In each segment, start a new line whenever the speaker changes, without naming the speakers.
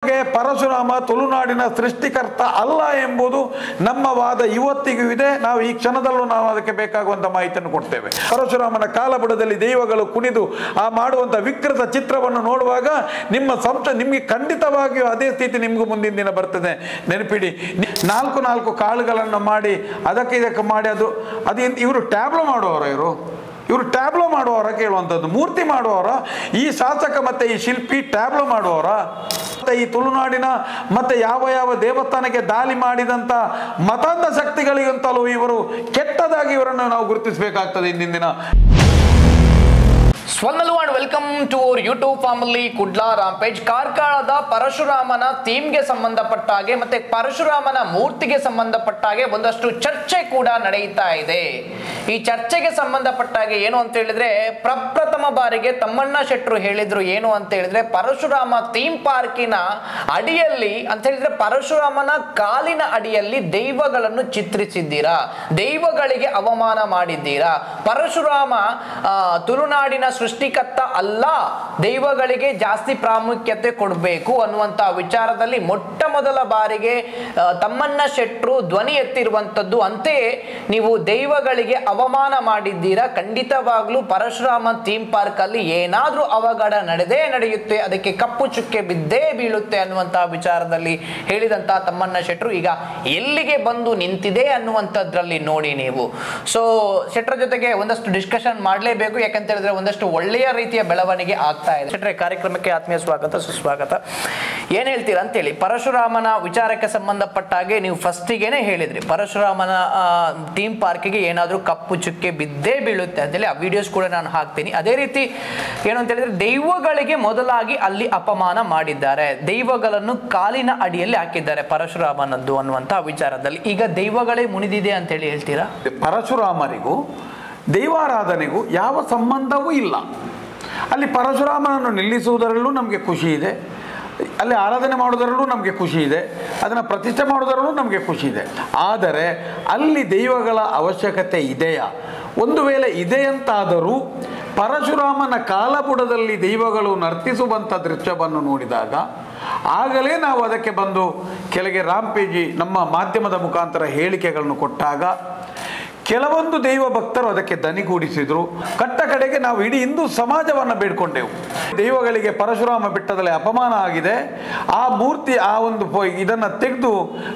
ನಮಗೆ ಪರಶುರಾಮ ತುಳುನಾಡಿನ ಸೃಷ್ಟಿಕರ್ತ ಅಲ್ಲ ಎಂಬುದು ನಮ್ಮ ವಾದ ಇವತ್ತಿಗೂ ಇದೆ ನಾವು ಈ ಕ್ಷಣದಲ್ಲೂ ನಾವು ಅದಕ್ಕೆ ಬೇಕಾಗುವಂತ ಮಾಹಿತಿಯನ್ನು ಕೊಡ್ತೇವೆ ಪರಶುರಾಮನ ಕಾಲಬುಡದಲ್ಲಿ ದೈವಗಳು ಕುಣಿದು ಆ ಮಾಡುವಂತ ವಿಕೃತ ಚಿತ್ರವನ್ನು ನೋಡುವಾಗ ನಿಮ್ಮ ಸಂಶಯ ನಿಮಗೆ ಖಂಡಿತವಾಗಿಯೂ ಅದೇ ಸ್ಥಿತಿ ನಿಮಗೂ ಮುಂದಿನ ದಿನ ಬರ್ತದೆ ನೆನಪಿಡಿ ನಿ- ನಾಲ್ಕು ನಾಲ್ಕು ಕಾಳುಗಳನ್ನು ಮಾಡಿ ಅದಕ್ಕೆ ಇದಕ್ಕೆ ಮಾಡಿ ಅದು ಅದು ಇವರು ಟ್ಯಾಬ್ಲೋ ಮಾಡುವವರು ಇವರು ಇವರು ಟ್ಯಾಬ್ಲೋ ಮಾಡುವವರ ಕೇಳುವಂಥದ್ದು ಮೂರ್ತಿ ಮಾಡುವವರ ಈ ಶಾಸಕ ಮತ್ತೆ ಈ ಶಿಲ್ಪಿ ಟ್ಯಾಬ್ಲೋ ಮಾಡುವವರ ಮತ್ತೆ ಈ ತುಳುನಾಡಿನ ಮತ್ತೆ ಯಾವ ಯಾವ ದೇವಸ್ಥಾನಕ್ಕೆ ದಾಳಿ ಮಾಡಿದಂತ ಮತಾಂಧ ಶಕ್ತಿಗಳಿಗಂತಲೂ ಇವರು ಕೆಟ್ಟದಾಗಿ ಇವರನ್ನು ನಾವು ಗುರುತಿಸಬೇಕಾಗ್ತದೆ ಇಂದಿನ ದಿನ
ಸ್ವಂದಲು and welcome to our YouTube family Kudla rampage ಕಾರ್ಕಳದ ಪರಶುರಾಮನ ಥೀಮ್ಗೆ ಸಂಬಂಧಪಟ್ಟ ಹಾಗೆ ಮತ್ತೆ ಪರಶುರಾಮನ ಮೂರ್ತಿಗೆ ಸಂಬಂಧಪಟ್ಟ ಹಾಗೆ ಒಂದಷ್ಟು ಚರ್ಚೆ ಕೂಡ ನಡೆಯುತ್ತಾ ಇದೆ ಈ ಚರ್ಚೆಗೆ ಸಂಬಂಧಪಟ್ಟ ಹಾಗೆ ಏನು ಅಂತ ಹೇಳಿದ್ರೆ ಪ್ರಪ್ರಥಮ ಬಾರಿಗೆ ತಮ್ಮಣ್ಣ ಶೆಟ್ರು ಹೇಳಿದ್ರು ಏನು ಅಂತ ಹೇಳಿದ್ರೆ ಪರಶುರಾಮ ಥೀಮ್ ಪಾರ್ಕಿನ ಅಡಿಯಲ್ಲಿ ಅಂತ ಹೇಳಿದ್ರೆ ಪರಶುರಾಮನ ಕಾಲಿನ ಅಡಿಯಲ್ಲಿ ದೈವಗಳನ್ನು ಚಿತ್ರಿಸಿದ್ದೀರಾ ದೈವಗಳಿಗೆ ಅವಮಾನ ಮಾಡಿದ್ದೀರಾ ಪರಶುರಾಮ ಆ, ತುಳುನಾಡಿನ ಸೃಷ್ಟಿಕರ್ತ ಅಲ್ಲ ದೈವಗಳಿಗೆ ಜಾಸ್ತಿ ಪ್ರಾಮುಖ್ಯತೆ ಕೊಡಬೇಕು ಅನ್ನುವಂತ ವಿಚಾರದಲ್ಲಿ ಮೊಟ್ಟ ಮೊದಲ ಬಾರಿಗೆ ಆ, ತಮ್ಮಣ್ಣ ಶೆಟ್ರು ಧ್ವನಿ ಎತ್ತಿರುವಂತದ್ದು ಅಂತೆಯೇ ನೀವು ದೈವಗಳಿಗೆ ಅವಮಾನ ಮಾಡಿದ್ದೀರಾ ಖಂಡಿತವಾಗ್ಲೂ ಪರಶುರಾಮ ಥೀಮ್ ಪಾರ್ಕ್ ಅಲ್ಲಿ ಏನಾದ್ರೂ ಅವಘಡ ನಡೆದೇ ನಡೆಯುತ್ತೆ ಅದಕ್ಕೆ ಕಪ್ಪು ಚುಕ್ಕೆ ಬಿದ್ದೇ ಬೀಳುತ್ತೆ ಅನ್ನುವಂತ ವಿಚಾರದಲ್ಲಿ ಹೇಳಿದಂತ ತಮ್ಮಣ್ಣ ಶೆಟ್ರು ಈಗ ಎಲ್ಲಿಗೆ ಬಂದು ನಿಂತಿದೆ ಅನ್ನುವಂಥದ್ರಲ್ಲಿ ನೋಡಿ ನೀವು ಸೊ ಶೆಟ್ರ ಜೊತೆಗೆ ಒಂದಷ್ಟು ಡಿಸ್ಕಷನ್ ಮಾಡಲೇಬೇಕು ಯಾಕಂತ ಹೇಳಿದ್ರೆ ಒಂದಷ್ಟು ಒಳ್ಳೆಯ ರೀತಿಯ ಬೆಳವಣಿಗೆ ಆಗ್ತಾ ಇದೆ ಶೆಟ್ರೆ ಕಾರ್ಯಕ್ರಮಕ್ಕೆ ಆತ್ಮೀಯ ಸ್ವಾಗತ ಸುಸ್ವಾಗತ ಏನ್ ಹೇಳ್ತೀರಾ ಅಂತೇಳಿ ಪರಶುರಾಮನ ವಿಚಾರಕ್ಕೆ ಸಂಬಂಧಪಟ್ಟ ಹಾಗೆ ನೀವು ಫಸ್ಟಿಗೆನೆ ಹೇಳಿದ್ರಿ ಪರಶುರಾಮನ ಥೀಮ್ ಪಾರ್ಕಿಗೆ ಏನಾದರೂ ಕಪ್ಪು ಚುಕ್ಕೆ ಬಿದ್ದೇ ಬೀಳುತ್ತೆ ಅಂತೇಳಿ ಆ ವಿಡಿಯೋಸ್ ಕೂಡ ನಾನು ಹಾಕ್ತೀನಿ ಅದೇ ರೀತಿ ಏನು ಅಂತ ಹೇಳಿದ್ರೆ ದೈವಗಳಿಗೆ ಮೊದಲಾಗಿ ಅಲ್ಲಿ ಅಪಮಾನ ಮಾಡಿದ್ದಾರೆ ದೈವಗಳನ್ನು ಕಾಲಿನ ಅಡಿಯಲ್ಲಿ ಹಾಕಿದ್ದಾರೆ ಪರಶುರಾಮನದ್ದು ಅನ್ನುವಂಥ ವಿಚಾರದಲ್ಲಿ ಈಗ ದೈವಗಳೇ ಮುನಿದಿದೆ ಅಂತೇಳಿ ಹೇಳ್ತೀರಾ
ಪರಶುರಾಮರಿಗೂ ದೈವಾರಾಧನೆಗೂ ಯಾವ ಸಂಬಂಧವೂ ಇಲ್ಲ ಅಲ್ಲಿ ಪರಶುರಾಮನನ್ನು ನಿಲ್ಲಿಸುವುದರಲ್ಲೂ ನಮಗೆ ಖುಷಿ ಇದೆ ಅಲ್ಲಿ ಆರಾಧನೆ ಮಾಡೋದರಲ್ಲೂ ನಮಗೆ ಖುಷಿ ಇದೆ ಅದನ್ನು ಪ್ರತಿಷ್ಠೆ ಮಾಡೋದರಲ್ಲೂ ನಮಗೆ ಖುಷಿ ಇದೆ ಆದರೆ ಅಲ್ಲಿ ದೈವಗಳ ಅವಶ್ಯಕತೆ ಇದೆಯಾ ಒಂದು ವೇಳೆ ಇದೆ ಅಂತಾದರೂ ಪರಶುರಾಮನ ಕಾಲಬುಡದಲ್ಲಿ ದೈವಗಳು ನರ್ತಿಸುವಂಥ ದೃಶ್ಯವನ್ನು ನೋಡಿದಾಗ ಆಗಲೇ ನಾವು ಅದಕ್ಕೆ ಬಂದು ಕೆಳಗೆ ರಾಂಪೇಜಿ ನಮ್ಮ ಮಾಧ್ಯಮದ ಮುಖಾಂತರ ಹೇಳಿಕೆಗಳನ್ನು ಕೊಟ್ಟಾಗ ಕೆಲವೊಂದು ದೈವ ಭಕ್ತರು ಅದಕ್ಕೆ ದನಿಗೂಡಿಸಿದ್ರು ಕಟ್ಟ ಕಡೆಗೆ ನಾವು ಇಡೀ ಹಿಂದೂ ಸಮಾಜವನ್ನು ಬೇಡ್ಕೊಂಡೆವು ದೈವಗಳಿಗೆ ಪರಶುರಾಮ ಬೆಟ್ಟದಲ್ಲಿ ಅಪಮಾನ ಆಗಿದೆ ಆ ಮೂರ್ತಿ ಆ ಒಂದು ಪ- ಇದನ್ನ ತೆಗೆದು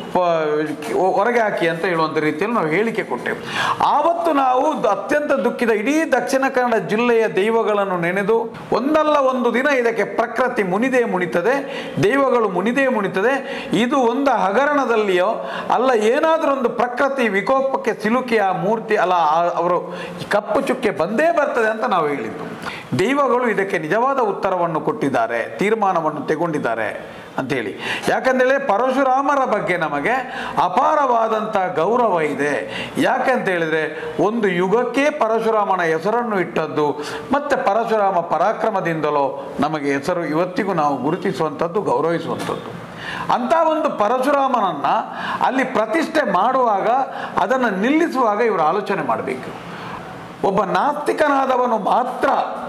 ಹೊರಗೆ ಹಾಕಿ ಅಂತ ಹೇಳುವಂಥ ರೀತಿಯಲ್ಲಿ ನಾವು ಹೇಳಿಕೆ ಕೊಟ್ಟೆವು ಆವತ್ತು ನಾವು ದ- ಅತ್ಯಂತ ದುಃಖಿತ ಇಡೀ ದಕ್ಷಿಣ ಕನ್ನಡ ಜಿಲ್ಲೆಯ ದೈವಗಳನ್ನು ನೆನೆದು ಒಂದಲ್ಲ ಒಂದು ದಿನ ಇದಕ್ಕೆ ಪ್ರಕೃತಿ ಮುನಿದೇ ಮುನಿತದೆ ದೈವಗಳು ಮುನಿದೇ ಮುನಿತದೆ ಇದು ಒಂದು ಹಗರಣದಲ್ಲಿಯೋ ಅಲ್ಲ ಏನಾದರೂ ಒಂದು ಪ್ರಕೃತಿ ವಿಕೋಪಕ್ಕೆ ಸಿಲುಕಿ ಆ ಮೂರ್ತಿ ಅಲ್ಲ ಆ- ಅವರು ಕಪ್ಪು ಚುಕ್ಕೆ ಬಂದೇ ಬರ್ತದೆ ಅಂತ ನಾವು ಹೇಳಿದ್ದು ದೈವಗಳು ಇದಕ್ಕೆ ನಿಜವಾದ ಉತ್ತರವನ್ನು ಕೊಟ್ಟಿದ್ದಾರೆ ತೀರ್ಮಾನವನ್ನು ತೆಗೊಂಡಿದ್ದಾರೆ ಅಂತೇಳಿ ಯಾಕಂದೇಳಿ ಪರಶುರಾಮರ ಬಗ್ಗೆ ನಮಗೆ ಅಪಾರವಾದಂಥ ಗೌರವ ಇದೆ ಯಾಕಂತ ಹೇಳಿದ್ರೆ ಒಂದು ಯುಗಕ್ಕೆ ಪರಶುರಾಮನ ಹೆಸರನ್ನು ಇಟ್ಟದ್ದು ಮತ್ತೆ ಪರಶುರಾಮ ಪರಾಕ್ರಮದಿಂದಲೋ ನಮಗೆ ಹೆಸರು ಇವತ್ತಿಗೂ ನಾವು ಗುರುತಿಸುವಂಥದ್ದು ಗೌರವಿಸುವಂಥದ್ದು ಅಂತ ಒಂದು ಪರಶುರಾಮನನ್ನ ಅಲ್ಲಿ ಪ್ರತಿಷ್ಠೆ ಮಾಡುವಾಗ ಅದನ್ನು ನಿಲ್ಲಿಸುವಾಗ ಇವರು ಆಲೋಚನೆ ಮಾಡಬೇಕು ಒಬ್ಬ ನಾಸ್ತಿಕನಾದವನು ಮಾತ್ರ